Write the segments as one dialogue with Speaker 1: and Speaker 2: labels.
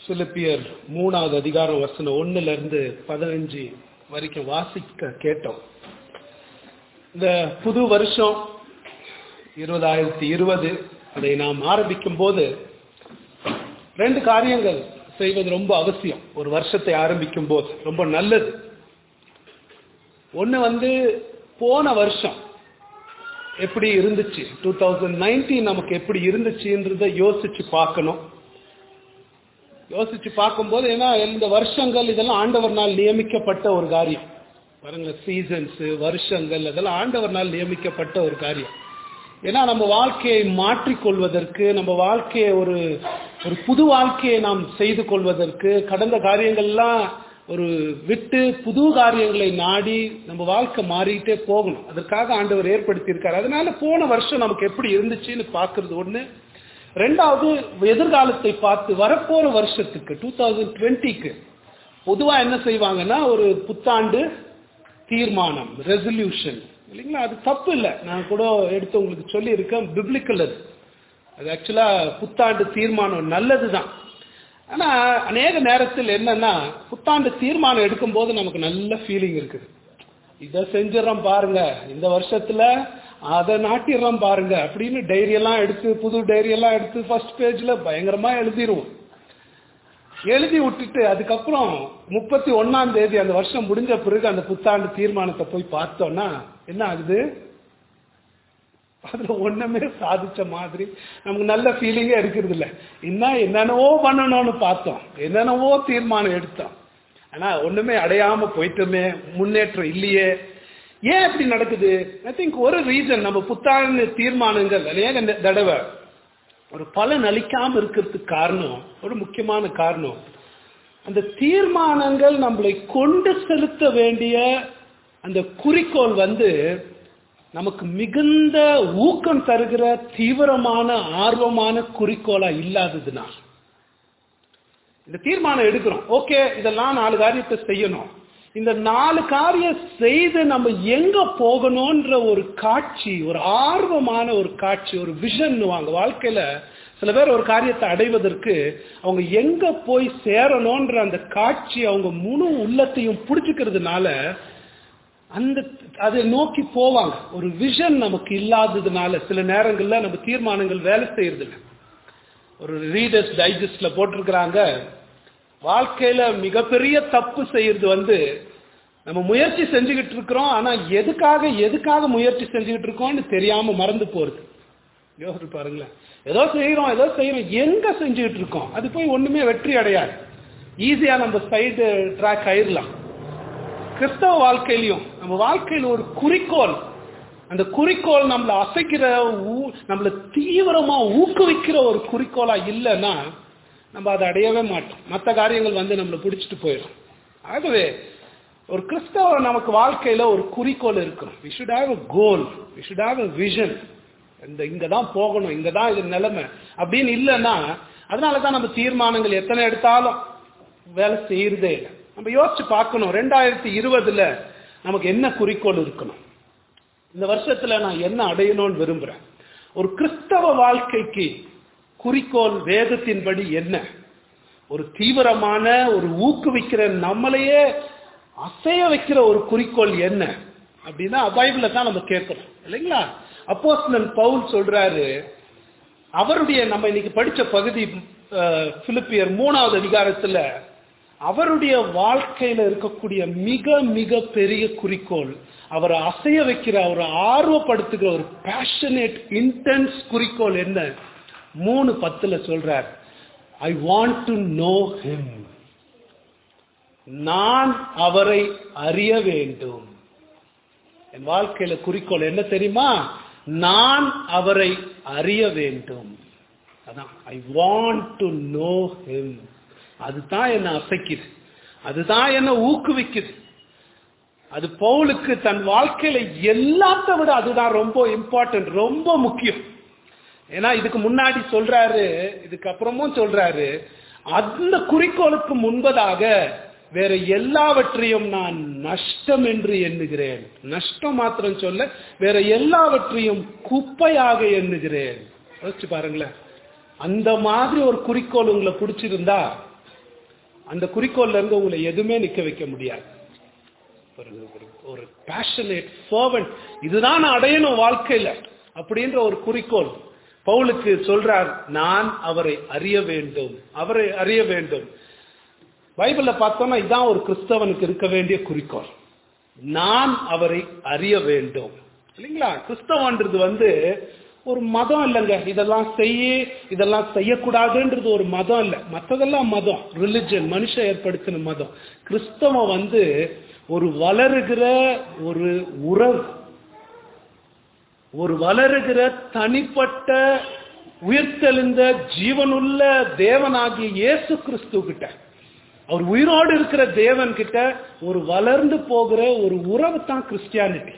Speaker 1: பிலிப்பியர் மூணாவது அதிகாரம் வசனம் ஒண்ணுல இருந்து பதினஞ்சு வரைக்கும் வாசிக்க கேட்டோம் இந்த புது வருஷம் இருபதாயிரத்தி இருபது அதை நாம் ஆரம்பிக்கும் போது ரெண்டு காரியங்கள் செய்வது ரொம்ப அவசியம் ஒரு வருஷத்தை ஆரம்பிக்கும் போது ரொம்ப நல்லது ஒன்று வந்து போன வருஷம் எப்படி இருந்துச்சு டூ தௌசண்ட் நைன்டீன் நமக்கு எப்படி இருந்துச்சுன்றத யோசிச்சு பார்க்கணும் யோசிச்சு பார்க்கும்போது ஏன்னா இந்த வருஷங்கள் இதெல்லாம் ஆண்டவர்னால் நியமிக்கப்பட்ட ஒரு காரியம் பாருங்க சீசன்ஸ் வருஷங்கள் அதெல்லாம் ஆண்டவர்னால் நியமிக்கப்பட்ட ஒரு காரியம் ஏன்னா நம்ம வாழ்க்கையை மாற்றிக்கொள்வதற்கு நம்ம வாழ்க்கையை ஒரு ஒரு புது வாழ்க்கையை நாம் செய்து கொள்வதற்கு கடந்த காரியங்கள்லாம் ஒரு விட்டு புது காரியங்களை நாடி நம்ம வாழ்க்கை மாறிட்டே போகணும் அதற்காக ஆண்டவர் ஏற்படுத்தியிருக்காரு அதனால போன வருஷம் நமக்கு எப்படி இருந்துச்சுன்னு பார்க்கறது ஒண்ணு ரெண்டாவது எதிர்காலத்தை பார்த்து வரப்போற வருஷத்துக்கு டூ தௌசண்ட் டுவெண்ட்டிக்கு பொதுவா என்ன செய்வாங்கன்னா ஒரு புத்தாண்டு தீர்மானம் ரெசல்யூஷன் இல்லைங்களா அது தப்பு இல்லை நான் கூட எடுத்து உங்களுக்கு சொல்லி இருக்கேன் பிப்ளிக்கல் அது அது ஆக்சுவலா புத்தாண்டு தீர்மானம் நல்லது தான் ஆனா அநேக நேரத்தில் என்னன்னா புத்தாண்டு தீர்மானம் எடுக்கும்போது நமக்கு நல்ல ஃபீலிங் இருக்குது இதை செஞ்சிடறோம் பாருங்க இந்த வருஷத்துல அதை நாட்டிடுறோம் பாருங்க அப்படின்னு டைரி எல்லாம் எடுத்து புது டைரி எல்லாம் எடுத்து ஃபர்ஸ்ட் பேஜ்ல பயங்கரமா எழுதிருவோம் எழுதி விட்டுட்டு அதுக்கப்புறம் முப்பத்தி ஒன்னாம் தேதி அந்த வருஷம் முடிஞ்ச பிறகு அந்த புத்தாண்டு தீர்மானத்தை போய் பார்த்தோம்னா என்ன ஆகுது அதுல ஒண்ணுமே சாதிச்ச மாதிரி நமக்கு நல்ல ஃபீலிங்கே இருக்கிறது இல்ல இன்னும் என்னென்னவோ பண்ணணும்னு பார்த்தோம் என்னென்னவோ தீர்மானம் எடுத்தோம் ஆனா ஒண்ணுமே அடையாம போயிட்டோமே முன்னேற்றம் இல்லையே ஏன் இப்படி நடக்குது ஐ திங்க் ஒரு ரீசன் நம்ம புத்தாண்டு தீர்மானங்கள் அநேக தடவை ஒரு பலன் அளிக்காம இருக்கிறதுக்கு காரணம் ஒரு முக்கியமான காரணம் அந்த தீர்மானங்கள் நம்மளை கொண்டு செலுத்த வேண்டிய அந்த குறிக்கோள் வந்து நமக்கு மிகுந்த ஊக்கம் தருகிற தீவிரமான ஆர்வமான குறிக்கோளா இல்லாததுனால் இந்த தீர்மானம் எடுக்கிறோம் ஓகே இதெல்லாம் நாலு காரியத்தை செய்யணும் இந்த நாலு காரியம் செய்து நம்ம எங்க போகணும்ன்ற ஒரு காட்சி ஒரு ஆர்வமான ஒரு காட்சி ஒரு விஷன் வாங்க வாழ்க்கையில சில பேர் ஒரு காரியத்தை அடைவதற்கு அவங்க எங்க போய் சேரணும்ன்ற அந்த காட்சி அவங்க முழு உள்ளத்தையும் பிடிச்சிக்கிறதுனால அந்த அதை நோக்கி போவாங்க ஒரு விஷன் நமக்கு இல்லாததுனால சில நேரங்கள்ல நம்ம தீர்மானங்கள் வேலை செய்யறது ஒரு ரீடர்ஸ் டைஜஸ்ட்ல போட்டிருக்கிறாங்க வாழ்க்கையில மிகப்பெரிய தப்பு செய்யறது வந்து நம்ம முயற்சி செஞ்சுக்கிட்டு இருக்கிறோம் ஆனா எதுக்காக எதுக்காக முயற்சி செஞ்சுக்கிட்டு இருக்கோம்னு தெரியாம மறந்து போறது யோசிச்சு பாருங்களேன் ஏதோ செய்யறோம் ஏதோ செய்யறோம் எங்க செஞ்சுக்கிட்டு இருக்கோம் அது போய் ஒண்ணுமே வெற்றி அடையாது ஈஸியா நம்ம சைடு ட்ராக் ஆயிடலாம் கிறிஸ்தவ வாழ்க்கையிலையும் நம்ம வாழ்க்கையில் ஒரு குறிக்கோள் அந்த குறிக்கோள் நம்மளை அசைக்கிற நம்மளை தீவிரமா ஊக்குவிக்கிற ஒரு குறிக்கோளா இல்லைன்னா நம்ம அதை அடையவே மாட்டோம் மற்ற காரியங்கள் வந்து நம்மளை பிடிச்சிட்டு போயிடும் ஆகவே ஒரு கிறிஸ்தவ நமக்கு வாழ்க்கையில ஒரு குறிக்கோள் இருக்கணும் we should have a goal we should have a vision இந்த இங்க தான் போகணும் இங்க தான் இது நிலைமை அப்படின்னு இல்லைன்னா அதனால தான் நம்ம தீர்மானங்கள் எத்தனை எடுத்தாலும் வேலை செய்யறதே இல்லை நம்ம யோசிச்சு பார்க்கணும் ரெண்டாயிரத்தி இருபதுல நமக்கு என்ன குறிக்கோள் இருக்கணும் இந்த வருஷத்துல நான் என்ன அடையணும்னு விரும்புறேன் ஒரு கிறிஸ்தவ வாழ்க்கைக்கு குறிக்கோள் வேதத்தின்படி என்ன ஒரு தீவிரமான ஒரு ஊக்குவிக்கிற நம்மளையே அசைய வைக்கிற ஒரு குறிக்கோள் என்ன அப்படின்னா பைபிள தான் நம்ம கேட்கிறோம் இல்லைங்களா அப்போஸ்லன் பவுல் சொல்றாரு அவருடைய நம்ம இன்னைக்கு படிச்ச பகுதி பிலிப்பியர் மூணாவது அதிகாரத்துல அவருடைய வாழ்க்கையில இருக்கக்கூடிய மிக மிக பெரிய குறிக்கோள் அவரை அசைய வைக்கிற அவரை ஆர்வப்படுத்துகிற ஒரு பேஷனேட் இன்டென்ஸ் குறிக்கோள் என்ன மூணு பத்துல சொல்றார் I want to know him நான் அவரை அறிய வேண்டும் என் வாழ்க்கையில குறிக்கோள் என்ன தெரியுமா நான் அவரை அறிய வேண்டும் அதான் I want to know him அதுதான் என்ன அசைக்குது அதுதான் என்ன ஊக்குவிக்குது அது பவுலுக்கு தன் வாழ்க்கையில எல்லாத்த விட அதுதான் ரொம்ப இம்பார்ட்டன்ட் ரொம்ப முக்கியம் ஏன்னா இதுக்கு முன்னாடி சொல்றாரு இதுக்கு அப்புறமும் சொல்றாரு அந்த குறிக்கோளுக்கு முன்பதாக வேற எல்லாவற்றையும் நான் நஷ்டம் என்று எண்ணுகிறேன் நஷ்டம் மாத்திரம் சொல்ல வேற எல்லாவற்றையும் குப்பையாக எண்ணுகிறேன் யோசிச்சு பாருங்களேன் அந்த மாதிரி ஒரு குறிக்கோள் உங்களை பிடிச்சிருந்தா அந்த குறிக்கோள்ல இருந்து உங்களை எதுவுமே நிக்க வைக்க முடியாது ஒரு ஒரு ஒரு பேஷனேட் ஃபர்வன்ட் இதுதான் நான் அடையணும் வாழ்க்கையில அப்படின்ற ஒரு குறிக்கோள் பவுலுக்கு சொல்றார் நான் அவரை அறிய வேண்டும் அவரை அறிய வேண்டும் பைபிள்ல பார்த்தோம்னா இதான் ஒரு கிறிஸ்தவனுக்கு இருக்க வேண்டிய குறிக்கோள் நான் அவரை அறிய வேண்டும் இல்லைங்களா கிறிஸ்தவன்றது வந்து ஒரு மதம் இல்லைங்க இதெல்லாம் செய்ய இதெல்லாம் செய்யக்கூடாதுன்றது ஒரு மதம் இல்லை மற்றதெல்லாம் மதம் ரிலிஜன் மனுஷன் ஏற்படுத்தின மதம் கிறிஸ்தவம் வந்து ஒரு வளருகிற ஒரு உறவு ஒரு வளருகிற தனிப்பட்ட உயிர்த்தெழுந்த ஜீவனுள்ள தேவனாகிய இயேசு கிறிஸ்து கிட்ட அவர் உயிரோடு இருக்கிற தேவன் கிட்ட ஒரு வளர்ந்து போகிற ஒரு உறவு தான் கிறிஸ்டியானிட்டி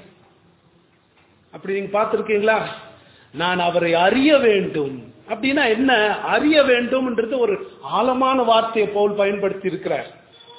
Speaker 1: அப்படி நீங்க பார்த்திருக்கீங்களா நான் அவரை அறிய வேண்டும் அப்படின்னா என்ன அறிய வேண்டும்ன்றது ஒரு ஆழமான வார்த்தையை பவுல் பயன்படுத்தி இருக்கிறார்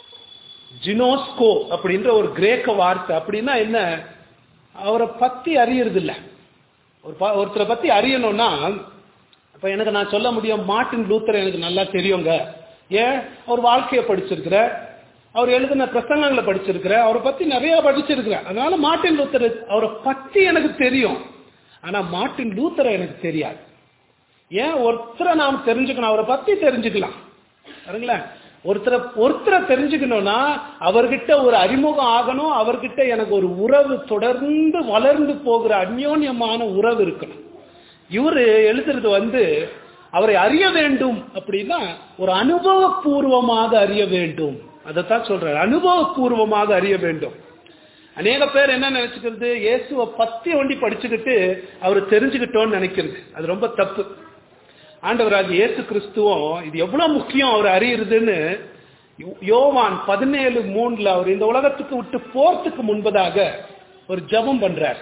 Speaker 1: ஜினோஸ்கோ அப்படின்ற ஒரு கிரேக்க வார்த்தை அப்படின்னா என்ன அவரை பத்தி அறியறது இல்ல ஒரு ப- ஒருத்தரை பத்தி அறியணும்னா இப்ப எனக்கு நான் சொல்ல முடியும் மார்ட்டின் லூத்தர் எனக்கு நல்லா தெரியுங்க ஏன் அவர் வாழ்க்கையை படிச்சிருக்கிற அவர் எழுதின பிரசங்கங்களை படிச்சிருக்கிற அவரை பத்தி நிறைய படிச்சிருக்கிறேன் அதனால மார்ட்டின் லூத்தர் அவரை பத்தி எனக்கு தெரியும் ஆனா மார்ட்டின் லூத்தரை எனக்கு தெரியாது ஏன் ஒருத்தரை நாம் தெரிஞ்சுக்கணும் அவரை பத்தி தெரிஞ்சுக்கலாம் சரிங்களா ஒருத்தரை ஒருத்தரை தெரிஞ்சுக்கணும்னா அவர்கிட்ட ஒரு அறிமுகம் ஆகணும் அவர்கிட்ட எனக்கு ஒரு உறவு தொடர்ந்து வளர்ந்து போகிற அந்யோன்யமான உறவு இருக்கணும் இவரு எழுதுறது வந்து அவரை அறிய வேண்டும் அப்படின்னா ஒரு அனுபவபூர்வமாக அறிய வேண்டும் அதைத்தான் சொல்றாரு அனுபவபூர்வமாக அறிய வேண்டும் அநேக பேர் என்ன நினைச்சுக்கிறது இயேசுவை பத்தி ஒண்டி படிச்சுக்கிட்டு அவர் தெரிஞ்சுக்கிட்டோம்னு நினைக்கிறது அது ரொம்ப தப்பு ஆண்டவராக இயேசு கிறிஸ்துவும் இது எவ்வளவு முக்கியம் அவர் அறியறதுன்னு யோ- யோவான் பதினேழு மூணுல அவர் இந்த உலகத்துக்கு விட்டு போறதுக்கு முன்பதாக ஒரு ஜெபம் பண்றார்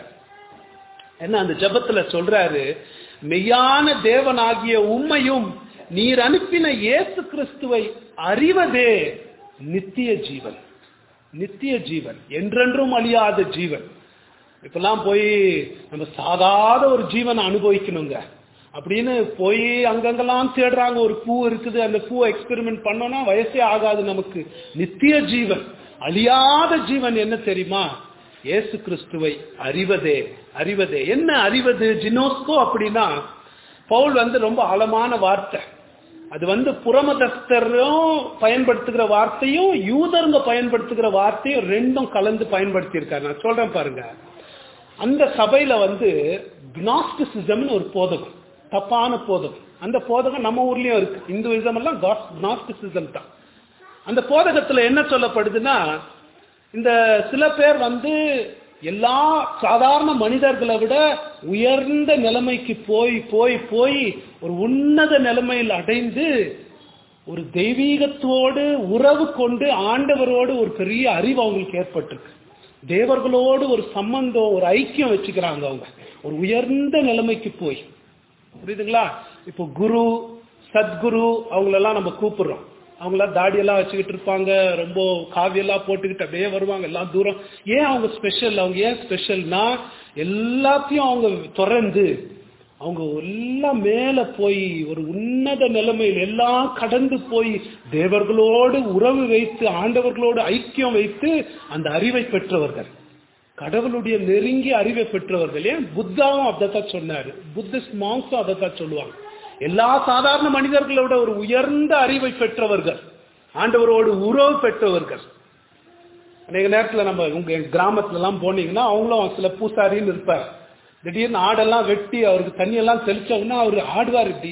Speaker 1: என்ன அந்த ஜெபத்துல சொல்றாரு மெய்யான தேவனாகிய உம்மையும் நீர் அனுப்பின இயேசு கிறிஸ்துவை அறிவதே நித்திய ஜீவன் நித்திய ஜீவன் என்றென்றும் அழியாத ஜீவன் இப்பெல்லாம் போய் நம்ம சாகாத ஒரு ஜீவனை அனுபவிக்கணுங்க அப்படின்னு போய் அங்கங்கெல்லாம் தேடுறாங்க ஒரு பூ இருக்குது அந்த பூவை எக்ஸ்பெரிமெண்ட் பண்ணோம்னா வயசே ஆகாது நமக்கு நித்திய ஜீவன் அழியாத ஜீவன் என்ன தெரியுமா இயேசு கிறிஸ்துவை அறிவதே அறிவதே என்ன அறிவது ஜினோஸ்கோ அப்படின்னா பவுல் வந்து ரொம்ப ஆழமான வார்த்தை அது வந்து புறமதஸ்தரும் பயன்படுத்துகிற வார்த்தையும் யூதருங்க பயன்படுத்துகிற வார்த்தையும் ரெண்டும் கலந்து பயன்படுத்தி இருக்காரு நான் சொல்றேன் பாருங்க அந்த சபையில வந்து கினாஸ்டிசிசம்னு ஒரு போதகம் தப்பான போதகம் அந்த போதகம் நம்ம ஊர்லயும் இருக்கு இந்துவிசம் எல்லாம் கினாஸ்டிசிசம் தான் அந்த போதகத்துல என்ன சொல்லப்படுதுன்னா இந்த சில பேர் வந்து எல்லா சாதாரண மனிதர்களை விட உயர்ந்த நிலைமைக்கு போய் போய் போய் ஒரு உன்னத நிலைமையில் அடைந்து ஒரு தெய்வீகத்தோடு உறவு கொண்டு ஆண்டவரோடு ஒரு பெரிய அறிவு அவங்களுக்கு ஏற்பட்டிருக்கு தேவர்களோடு ஒரு சம்பந்தம் ஒரு ஐக்கியம் வச்சுக்கிறாங்க அவங்க ஒரு உயர்ந்த நிலைமைக்கு போய் புரியுதுங்களா இப்போ குரு சத்குரு அவங்களெல்லாம் நம்ம கூப்பிடுறோம் அவங்களாம் தாடியெல்லாம் வச்சுக்கிட்டு இருப்பாங்க ரொம்ப காவியெல்லாம் போட்டுக்கிட்டு அப்படியே வருவாங்க எல்லாம் தூரம் ஏன் அவங்க ஸ்பெஷல் அவங்க ஏன் ஸ்பெஷல்னா எல்லாத்தையும் அவங்க திறந்து அவங்க எல்லாம் மேல போய் ஒரு உன்னத நிலைமையில் எல்லாம் கடந்து போய் தேவர்களோடு உறவு வைத்து ஆண்டவர்களோடு ஐக்கியம் வைத்து அந்த அறிவை பெற்றவர்கள் கடவுளுடைய நெருங்கிய அறிவை பெற்றவர்கள் ஏன் புத்தாவும் அதைத்தான் சொன்னாரு புத்திஸ்ட் மாங்ஸும் அதைத்தான் சொல்லுவாங்க எல்லா சாதாரண மனிதர்களோட ஒரு உயர்ந்த அறிவை பெற்றவர்கள் ஆண்டவரோடு உறவு பெற்றவர்கள் அநேக நேரத்துல நம்ம உங்க கிராமத்துல எல்லாம் போனீங்கன்னா அவங்களும் சில பூசாரின்னு இருப்பார் திடீர்னு ஆடெல்லாம் வெட்டி அவருக்கு தண்ணி எல்லாம் தெளிச்சோம்னா அவரு ஆடுவார் இப்படி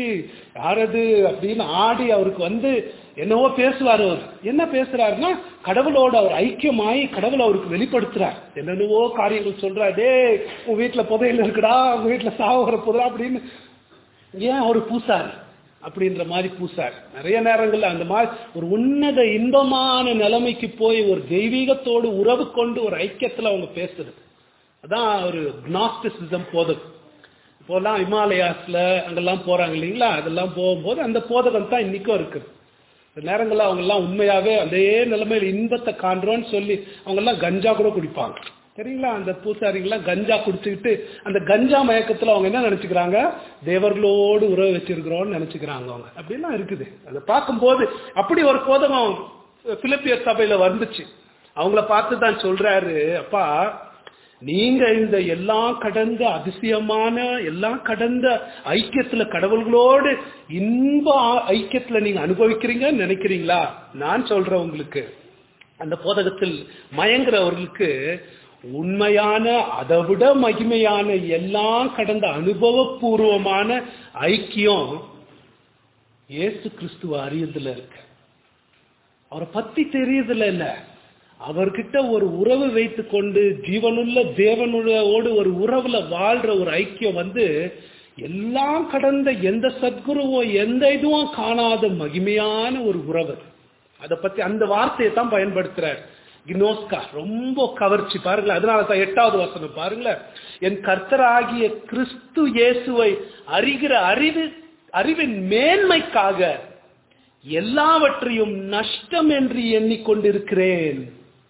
Speaker 1: யாரது அப்படின்னு ஆடி அவருக்கு வந்து என்னவோ பேசுவார் அவர் என்ன பேசுறாருன்னா கடவுளோட அவர் ஐக்கியமாயி கடவுள் அவருக்கு வெளிப்படுத்துறார் என்னென்னவோ காரியங்கள் சொல்றாரு டேய் உன் வீட்டுல புதையில இருக்குடா உங்க வீட்டுல சாவுகிற புதா அப்படின்னு ஏன் ஒரு பூசார் அப்படின்ற மாதிரி பூசார் நிறைய நேரங்கள்ல அந்த மாதிரி ஒரு உன்னத இன்பமான நிலைமைக்கு போய் ஒரு தெய்வீகத்தோடு உறவு கொண்டு ஒரு ஐக்கியத்துல அவங்க பேசுறது அதான் ஒரு கினாஸ்டிசிசம் போதகம் இப்போலாம் இமாலயாஸ்ல அங்கெல்லாம் போறாங்க இல்லைங்களா அதெல்லாம் போகும்போது அந்த போதகம் தான் இன்னைக்கும் இருக்குது இந்த நேரங்கள்ல அவங்க எல்லாம் உண்மையாவே அதே நிலைமையில இன்பத்தை காண்றோம்னு சொல்லி அவங்க எல்லாம் கஞ்சா கூட குடிப்பாங்க சரிங்களா அந்த பூசாரிங்கெல்லாம் கஞ்சா குடிச்சுக்கிட்டு அந்த கஞ்சா மயக்கத்துல அவங்க என்ன நினைச்சுக்கிறாங்க தேவர்களோடு உறவு வச்சிருக்கிறோம்னு நினைச்சுக்கிறாங்க அவங்க அப்படிலாம் இருக்குது அதை பார்க்கும்போது அப்படி ஒரு போதகம் பிலிப்பியர் சபையில வந்துச்சு அவங்கள பார்த்து தான் சொல்றாரு அப்பா நீங்க இந்த எல்லாம் கடந்த அதிசயமான எல்லாம் கடந்த ஐக்கியத்துல கடவுள்களோடு இன்ப ஆ- ஐக்கியத்துல நீங்க அனுபவிக்கிறீங்கன்னு நினைக்கிறீங்களா நான் சொல்றேன் உங்களுக்கு அந்த போதகத்தில் மயங்குறவர்களுக்கு உண்மையான அதை விட மகிமையான எல்லாம் கடந்த அனுபவபூர்வமான ஐக்கியம் இயேசு கிறிஸ்துவ அறியதுல இருக்கு அவரை பத்தி தெரியுதுல இல்ல அவர்கிட்ட ஒரு உறவு வைத்து கொண்டு ஜீவனுள்ள தேவனோடு ஒரு உறவுல வாழ்ற ஒரு ஐக்கியம் வந்து எல்லாம் கடந்த எந்த சத்குருவோ எந்த இதுவும் காணாத மகிமையான ஒரு உறவு அதை பத்தி அந்த வார்த்தையை தான் பயன்படுத்துறார் கினோஸ்கா ரொம்ப கவர்ச்சி பாருங்களேன் அதனால தான் எட்டாவது வசனம் பாருங்களேன் என் கர்த்தராகிய கிறிஸ்து இயேசுவை அறிகிற அறிவு அறிவின் மேன்மைக்காக எல்லாவற்றையும் நஷ்டம் என்று எண்ணிக்கொண்டிருக்கிறேன்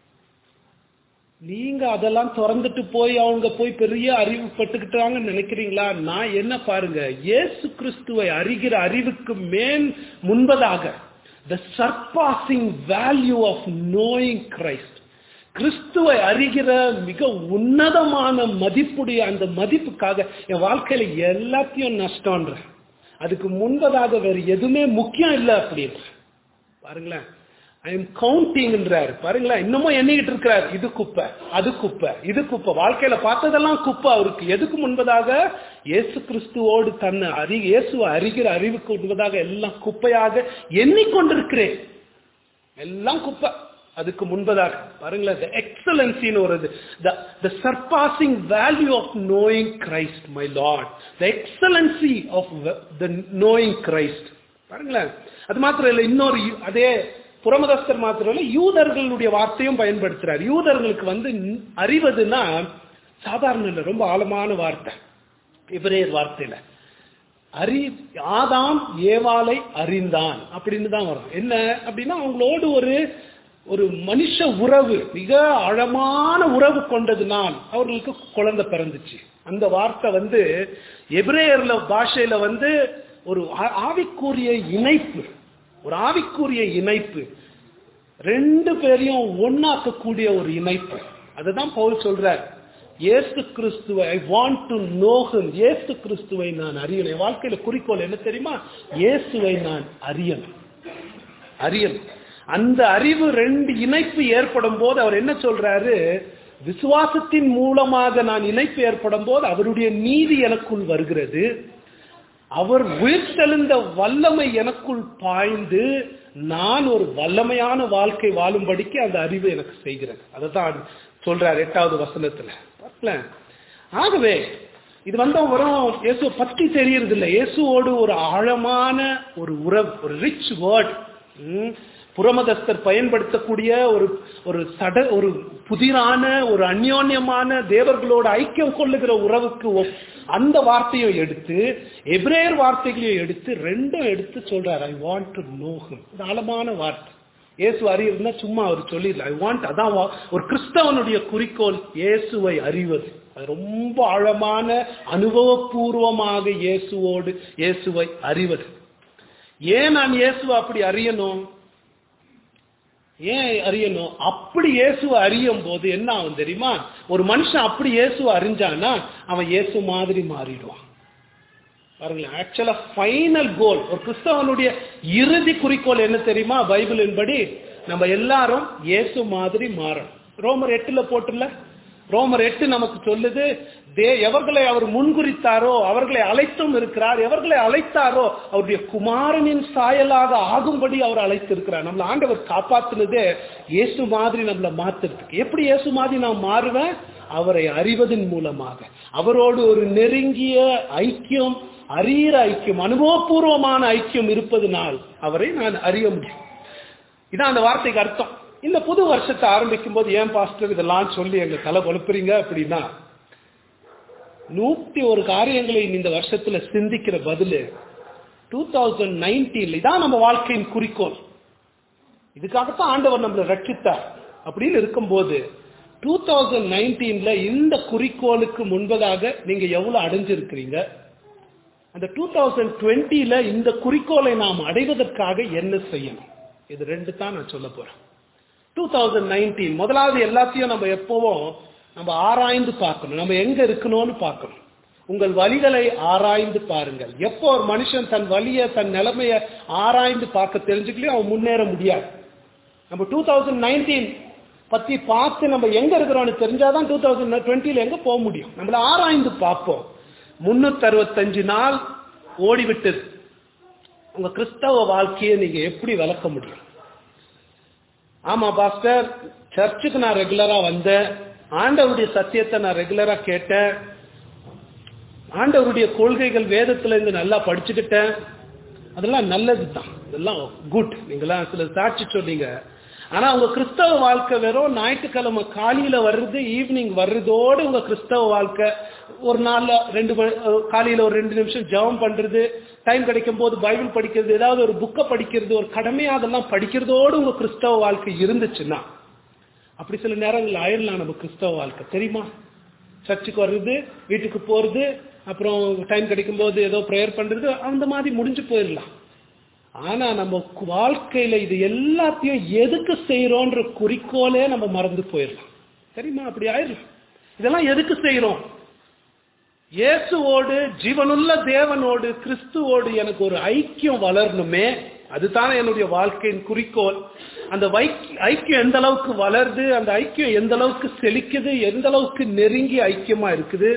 Speaker 1: நீங்க அதெல்லாம் திறந்துட்டு போய் அவங்க போய் பெரிய அறிவு பட்டுக்கிட்டாங்கன்னு நினைக்கிறீங்களா நான் என்ன பாருங்க இயேசு கிறிஸ்துவை அறிகிற அறிவுக்கு மேன் முன்பதாக the surpassing value of knowing Christ கிறிஸ்துவை அறிகிற மிக உன்னதமான மதிப்புடைய அந்த மதிப்புக்காக என் வாழ்க்கையில எல்லாத்தையும் நஷ்டம்ன்ற அதுக்கு முன்பதாக வேற எதுவுமே முக்கியம் இல்லை அப்படின்னு பாருங்களேன் ஐ எம் கவுண்டிங்ன்றாரு பாருங்களேன் இன்னமும் எண்ணிக்கிட்டு இருக்கிறார் இது குப்பை அது குப்பை இது குப்பை வாழ்க்கையில பார்த்ததெல்லாம் குப்பை அவருக்கு எதுக்கு முன்பதாக இயேசு கிறிஸ்துவோடு தன்னை அறி இயேசுவை அறிகிற அறிவுக்கு முன்பதாக எல்லாம் குப்பையாக எண்ணிக்கொண்டிருக்கிறேன் எல்லாம் குப்பை அதுக்கு முன்பதாக பாருங்களேன் எக்ஸலன்சின்னு ஒரு the surpassing value of knowing Christ my Lord the excellency of the knowing Christ பாருங்களேன் அது மாத்திரம் இல்லை இன்னொரு யூ- அதே புறமதஸ்தர் மாத்திரம் இல்லை யூதர்களுடைய வார்த்தையும் பயன்படுத்துறார் யூதர்களுக்கு வந்து ந- அறிவதுன்னா சாதாரண இல்லை ரொம்ப ஆழமான வார்த்தை இவரேர் வார்த்தையில அறி ஆதாம் ஏவாளை அறிந்தான் அப்படின்னு தான் வரும் என்ன அப்படின்னா அவங்களோடு ஒரு ஒரு மனுஷ உறவு மிக ஆழமான உறவு கொண்டதுனால் அவர்களுக்கு குழந்தை பிறந்துச்சு அந்த வார்த்தை வந்து எபிரேயர்ல பாஷையில வந்து ஒரு ஆ- ஆவிக்குரிய இணைப்பு ஒரு ஆவிக்குரிய இணைப்பு ரெண்டு பேரையும் ஒண்ணாக்கக்கூடிய ஒரு இணைப்பு அதுதான் பவுல் சொல்றார் இயேசு கிறிஸ்துவை I want to know him இயேசு கிறிஸ்துவை நான் அறியணும் என் வாழ்க்கையில குறிக்கோள் என்ன தெரியுமா இயேசுவை நான் அறியணும் அறியணும் அந்த அறிவு ரெண்டு இணைப்பு ஏற்படும் போது அவர் என்ன சொல்றாரு விசுவாசத்தின் மூலமாக நான் இணைப்பு ஏற்படும் போது அவருடைய நீதி எனக்குள் வருகிறது அவர் உயிர்த்தெழுந்த வல்லமை எனக்குள் பாய்ந்து நான் ஒரு வல்லமையான வாழ்க்கை வாழும்படிக்கு அந்த அறிவு எனக்கு செய்கிறது அதுதான் சொல்றார் எட்டாவது வசனத்துல பார்க்கல ஆகவே இது வந்து வரும் இயேசு பற்றி தெரியறது இல்லை இயேசுவோடு ஒரு ஆழமான ஒரு உறவு ஒரு ரிச் வேர்ட் புறமதஸ்தர் பயன்படுத்தக்கூடிய ஒரு ஒரு சட ஒரு புதிரான ஒரு அந்யோன்யமான தேவர்களோட ஐக்கியம் கொள்ளுகிற உறவுக்கு ஒப்- அந்த வார்த்தையும் எடுத்து எபிரேயர் வார்த்தைகளையும் எடுத்து ரெண்டும் எடுத்து சொல்றாரு I want to know him இது ஆழமான வார்த்தை இயேசு அறியுதுன்னா சும்மா அவர் சொல்லிடல ஐ வாண்ட் அதான் வா- ஒரு கிறிஸ்தவனுடைய குறிக்கோள் இயேசுவை அறிவது அது ரொம்ப ஆழமான அனுபவபூர்வமாக இயேசுவோடு இயேசுவை அறிவது ஏன் நான் இயேசுவை அப்படி அறியணும் ஏன் அறியணும் அப்படி இயேசுவை அறியும் போது என்ன ஆகும் தெரியுமா ஒரு மனுஷன் அப்படி இயேசுவை அறிஞ்சானா அவன் இயேசு மாதிரி மாறிடுவான் பாருங்களேன் ஆக்சுவலா ஃபைனல் கோல் ஒரு கிறிஸ்தவனுடைய இறுதி குறிக்கோள் என்ன தெரியுமா பைபிளின் படி நம்ம எல்லாரும் இயேசு மாதிரி மாறணும் ரோமர் எட்டுல போட்டுல ரோமர் எட்டு நமக்கு சொல்லுது தே எவர்களை அவர் முன்குறித்தாரோ அவர்களை அழைத்தும் இருக்கிறார் எவர்களை அழைத்தாரோ அவருடைய குமாரனின் சாயலாக ஆகும்படி அவர் அழைத்திருக்கிறார் நம்மள ஆண்டவர் காப்பாத்துனதே இயேசு மாதிரி நம்மளை மாத்துறதுக்கு எப்படி இயேசு மாதிரி நான் மாறுவேன் அவரை அறிவதன் மூலமாக அவரோடு ஒரு நெருங்கிய ஐக்கியம் அறிகிற ஐக்கியம் அனுபவபூர்வமான ஐக்கியம் இருப்பதனால் அவரை நான் அறிய முடியும் இதான் அந்த வார்த்தைக்கு அர்த்தம் இந்த புது வருஷத்தை ஆரம்பிக்கும் போது ஏன் பாஸ்டர் இதெல்லாம் சொல்லி எங்க தலை கொழுப்புறீங்க அப்படின்னா நூத்தி ஒரு காரியங்களை இந்த வருஷத்துல சிந்திக்கிற பதிலு டூ தௌசண்ட் நைன்டீன்ல இதான் நம்ம வாழ்க்கையின் குறிக்கோள் இதுக்காகத்தான் ஆண்டவர் நம்மளை ரட்சித்தார் அப்படின்னு இருக்கும்போது டூ தௌசண்ட் நைன்டீன்ல இந்த குறிக்கோளுக்கு முன்பதாக நீங்க எவ்வளவு அடைஞ்சிருக்கிறீங்க அந்த டூ தௌசண்ட் டுவெண்ட்டில இந்த குறிக்கோளை நாம் அடைவதற்காக என்ன செய்யணும் இது ரெண்டு தான் நான் சொல்ல போறேன் டூ தௌசண்ட் நைன்டீன் முதலாவது எல்லாத்தையும் நம்ம எப்பவும் நம்ம ஆராய்ந்து பார்க்கணும் நம்ம எங்க இருக்கணும்னு பார்க்கணும் உங்கள் வழிகளை ஆராய்ந்து பாருங்கள் எப்போ ஒரு மனுஷன் தன் வழியை தன் நிலைமையை ஆராய்ந்து பார்க்க தெரிஞ்சுக்கலையும் அவன் முன்னேற முடியாது நம்ம டூ தௌசண்ட் நைன்டீன் பத்தி பார்த்து நம்ம எங்க இருக்கிறோம்னு தெரிஞ்சாதான் டூ தௌசண்ட் டுவெண்ட்டில எங்க போக முடியும் நம்மள ஆராய்ந்து பார்ப்போம் முன்னூத்தி அறுபத்தஞ்சு நாள் ஓடிவிட்டது உங்க கிறிஸ்தவ வாழ்க்கையை நீங்க எப்படி வளர்க்க முடியும் ஆமா பாஸ்டர் சர்ச்சுக்கு நான் ரெகுலரா வந்தேன் ஆண்டவருடைய சத்தியத்தை நான் ரெகுலரா கேட்டேன் ஆண்டவருடைய கொள்கைகள் வேதத்துல இருந்து நல்லா படிச்சுக்கிட்டேன் அதெல்லாம் நல்லது தான் இதெல்லாம் குட் நீங்களாம் சில சாட்சி சொன்னீங்க ஆனா உங்க கிறிஸ்தவ வாழ்க்கை வெறும் ஞாயிற்றுக்கிழமை காலையில வர்றது ஈவினிங் வர்றதோடு உங்க கிறிஸ்தவ வாழ்க்கை ஒரு நாள்ல ரெண்டு மணி அஹ், காலையில ஒரு ரெண்டு நிமிஷம் ஜெபம் பண்றது டைம் கிடைக்கும் போது பைபிள் படிக்கிறது ஏதாவது ஒரு புக்கை படிக்கிறது ஒரு கடமையா அதெல்லாம் படிக்கிறதோடு உங்க கிறிஸ்தவ வாழ்க்கை இருந்துச்சுன்னா அப்படி சில நேரங்கள் ஆயிடலாம் நம்ம கிறிஸ்தவ வாழ்க்கை தெரியுமா சர்ச்சுக்கு வர்றது வீட்டுக்கு போறது அப்புறம் டைம் கிடைக்கும் போது ஏதோ ப்ரேயர் பண்றது அந்த மாதிரி முடிஞ்சு போயிடலாம் ஆனா நம்ம கு- வாழ்க்கையில இது எல்லாத்தையும் எதுக்கு செய்யறோன்ற குறிக்கோளே நம்ம மறந்து போயிடலாம் தெரியுமா அப்படி ஆயிடலாம் இதெல்லாம் எதுக்கு செய்யறோம் இயேசுவோடு ஜீவனுள்ள தேவனோடு கிறிஸ்துவோடு எனக்கு ஒரு ஐக்கியம் வளரணுமே அதுதான் என்னுடைய வாழ்க்கையின் குறிக்கோள் அந்த வைக்- ஐக்கியம் எந்த அளவுக்கு வளருது அந்த ஐக்கியம் எந்த அளவுக்கு செழிக்குது எந்த அளவுக்கு நெருங்கி ஐக்கியமா இருக்குது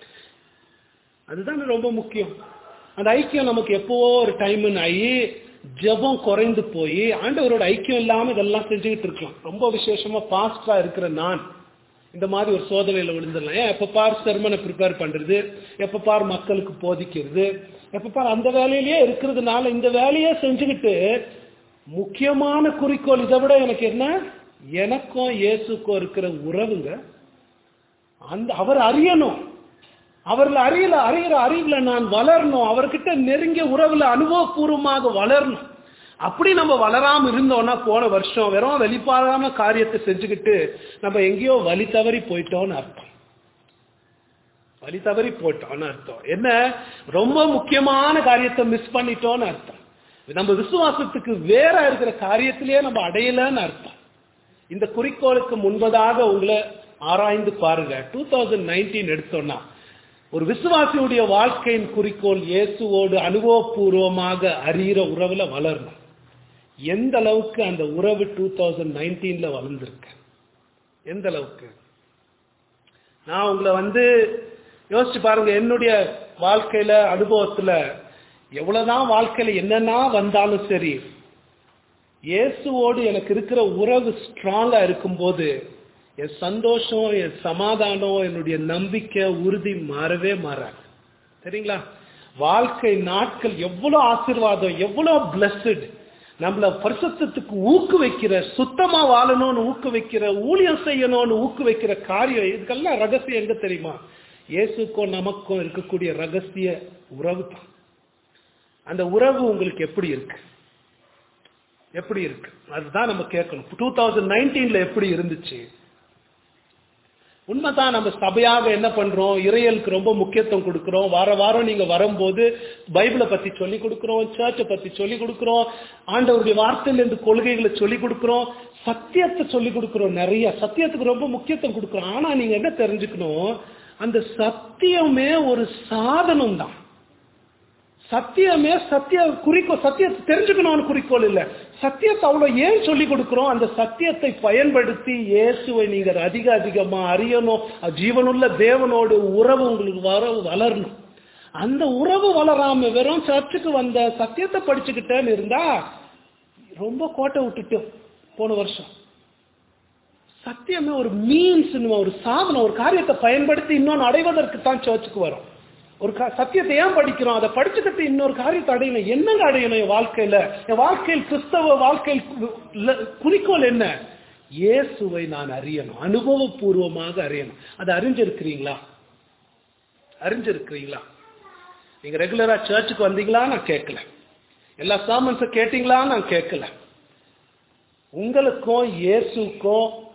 Speaker 1: அதுதான் ரொம்ப முக்கியம் அந்த ஐக்கியம் நமக்கு எப்பவோ ஒரு டைம் ஆகி ஜெபம் குறைந்து போய் ஆண்டவரோட ஐக்கியம் இல்லாம இதெல்லாம் செஞ்சுக்கிட்டு இருக்கலாம் ரொம்ப விசேஷமா பாஸ்டா இருக்கிற நான் இந்த மாதிரி ஒரு சோதனையில விழுந்துடலாம் ஏன் எப்ப பார் செர்மனை ப்ரிப்பேர் பண்றது எப்ப பார் மக்களுக்கு போதிக்கிறது எப்ப பார் அந்த வேலையிலேயே இருக்கிறதுனால இந்த வேலையே செஞ்சுக்கிட்டு முக்கியமான குறிக்கோள் இதை விட எனக்கு என்ன எனக்கும் இயேசுக்கும் இருக்கிற உறவுங்க அந்த அவர் அறியணும் அவர்ல அறியல அறிகிற அறிவுல நான் வளரணும் அவர்கிட்ட நெருங்கிய உறவுல அனுபவபூர்வமாக வளரணும் அப்படி நம்ம வளராம இருந்தோம்னா போன வருஷம் வெறும் வெளிப்பாடான காரியத்தை செஞ்சுக்கிட்டு நம்ம எங்கேயோ வழி தவறி போயிட்டோம்னு அர்த்தம் வழி தவறி போயிட்டோம்னு அர்த்தம் என்ன ரொம்ப முக்கியமான காரியத்தை மிஸ் பண்ணிட்டோம்னு அர்த்தம் நம்ம விசுவாசத்துக்கு வேற இருக்கிற காரியத்திலேயே நம்ம அடையலன்னு அர்த்தம் இந்த குறிக்கோளுக்கு முன்பதாக உங்களை ஆராய்ந்து பாருங்க டூ தௌசண்ட் நைன்டீன் எடுத்தோம்னா ஒரு விசுவாசியுடைய வாழ்க்கையின் குறிக்கோள் இயேசுவோடு அனுபவபூர்வமாக அறிகிற உறவுல வளரணும் எந்த அளவுக்கு அந்த உறவு டூ தௌசண்ட் நைன்டீன்ல வளர்ந்துருக்கு எந்த அளவுக்கு நான் உங்களை வந்து யோசிச்சு பாருங்க என்னுடைய வாழ்க்கையில அனுபவத்துல எவ்வளவுதான் வாழ்க்கையில என்னென்ன வந்தாலும் சரி இயேசுவோடு எனக்கு இருக்கிற உறவு ஸ்ட்ராங்கா இருக்கும்போது என் சந்தோஷம் என் சமாதானம் என்னுடைய நம்பிக்கை உறுதி மாறவே மாறாது சரிங்களா வாழ்க்கை நாட்கள் எவ்வளவு ஆசீர்வாதம் எவ்வளவு பிளஸ்ட் நம்மள பரிசுத்தத்துக்கு ஊக்குவிக்கிற சுத்தமா வாழணும்னு ஊக்குவிக்கிற ஊழியம் செய்யணும்னு ஊக்குவிக்கிற காரியம் இதுக்கெல்லாம் ரகசியம் எங்க தெரியுமா இயேசுக்கும் நமக்கும் இருக்கக்கூடிய ரகசிய உறவு தான் அந்த உறவு உங்களுக்கு எப்படி இருக்கு எப்படி இருக்கு அதுதான் நம்ம கேட்கணும் டூ தௌசண்ட் நைன்டீன்ல எப்படி இருந்துச்சு உண்மைதான் நம்ம சபையாக என்ன பண்றோம் இறையலுக்கு ரொம்ப முக்கியத்துவம் கொடுக்கிறோம் வார வாரம் நீங்க வரும்போது பைபிளை பத்தி சொல்லி கொடுக்கிறோம் சர்ச்சை பத்தி சொல்லி கொடுக்கிறோம் ஆண்டவருடைய வார்த்தையில இருந்து கொள்கைகளை சொல்லி கொடுக்கிறோம் சத்தியத்தை சொல்லி கொடுக்கிறோம் நிறைய சத்தியத்துக்கு ரொம்ப முக்கியத்துவம் கொடுக்கிறோம் ஆனா நீங்க என்ன தெரிஞ்சுக்கணும் அந்த சத்தியமே ஒரு சாதனம் தான் சத்தியமே சத்திய குறிக்கோள் சத்தியத்தை தெரிஞ்சுக்கணும்னு குறிக்கோள் இல்ல சத்தியத்தை அவ்வளவு ஏன் சொல்லி கொடுக்கிறோம் அந்த சத்தியத்தை பயன்படுத்தி இயேசுவை நீங்க அதிக அதிகமா அறியணும் ஜீவனுள்ள தேவனோடு உறவு உங்களுக்கு வர வளரணும் அந்த உறவு வளராம வெறும் சர்ச்சுக்கு வந்த சத்தியத்தை படிச்சுக்கிட்டேன்னு இருந்தா ரொம்ப கோட்டை விட்டுட்டு போன வருஷம் சத்தியமே ஒரு மீன்ஸ் ஒரு சாதனம் ஒரு காரியத்தை பயன்படுத்தி இன்னொன்னு அடைவதற்கு தான் சர்ச்சுக்கு வரும் ஒரு கா- சத்தியத்தை ஏன் படிக்கிறோம் அதை படிச்சுக்கிட்டு இன்னொரு காரியத்தை அடையணும் என்னங்க அடையணும் என் வாழ்க்கையில என் வாழ்க்கையில் கிறிஸ்தவ வாழ்க்கையில் கு- ல- குறிக்கோள் என்ன இயேசுவை நான் அறியணும் அனுபவபூர்வமாக அறியணும் அதை அறிஞ்சிருக்கிறீங்களா அறிஞ்சிருக்கிறீங்களா நீங்க ரெகுலரா சர்ச்சுக்கு வந்தீங்களா நான் கேட்கல எல்லா சாமன்ஸை கேட்டீங்களா நான் கேட்கல உங்களுக்கும் இயேசுக்கும்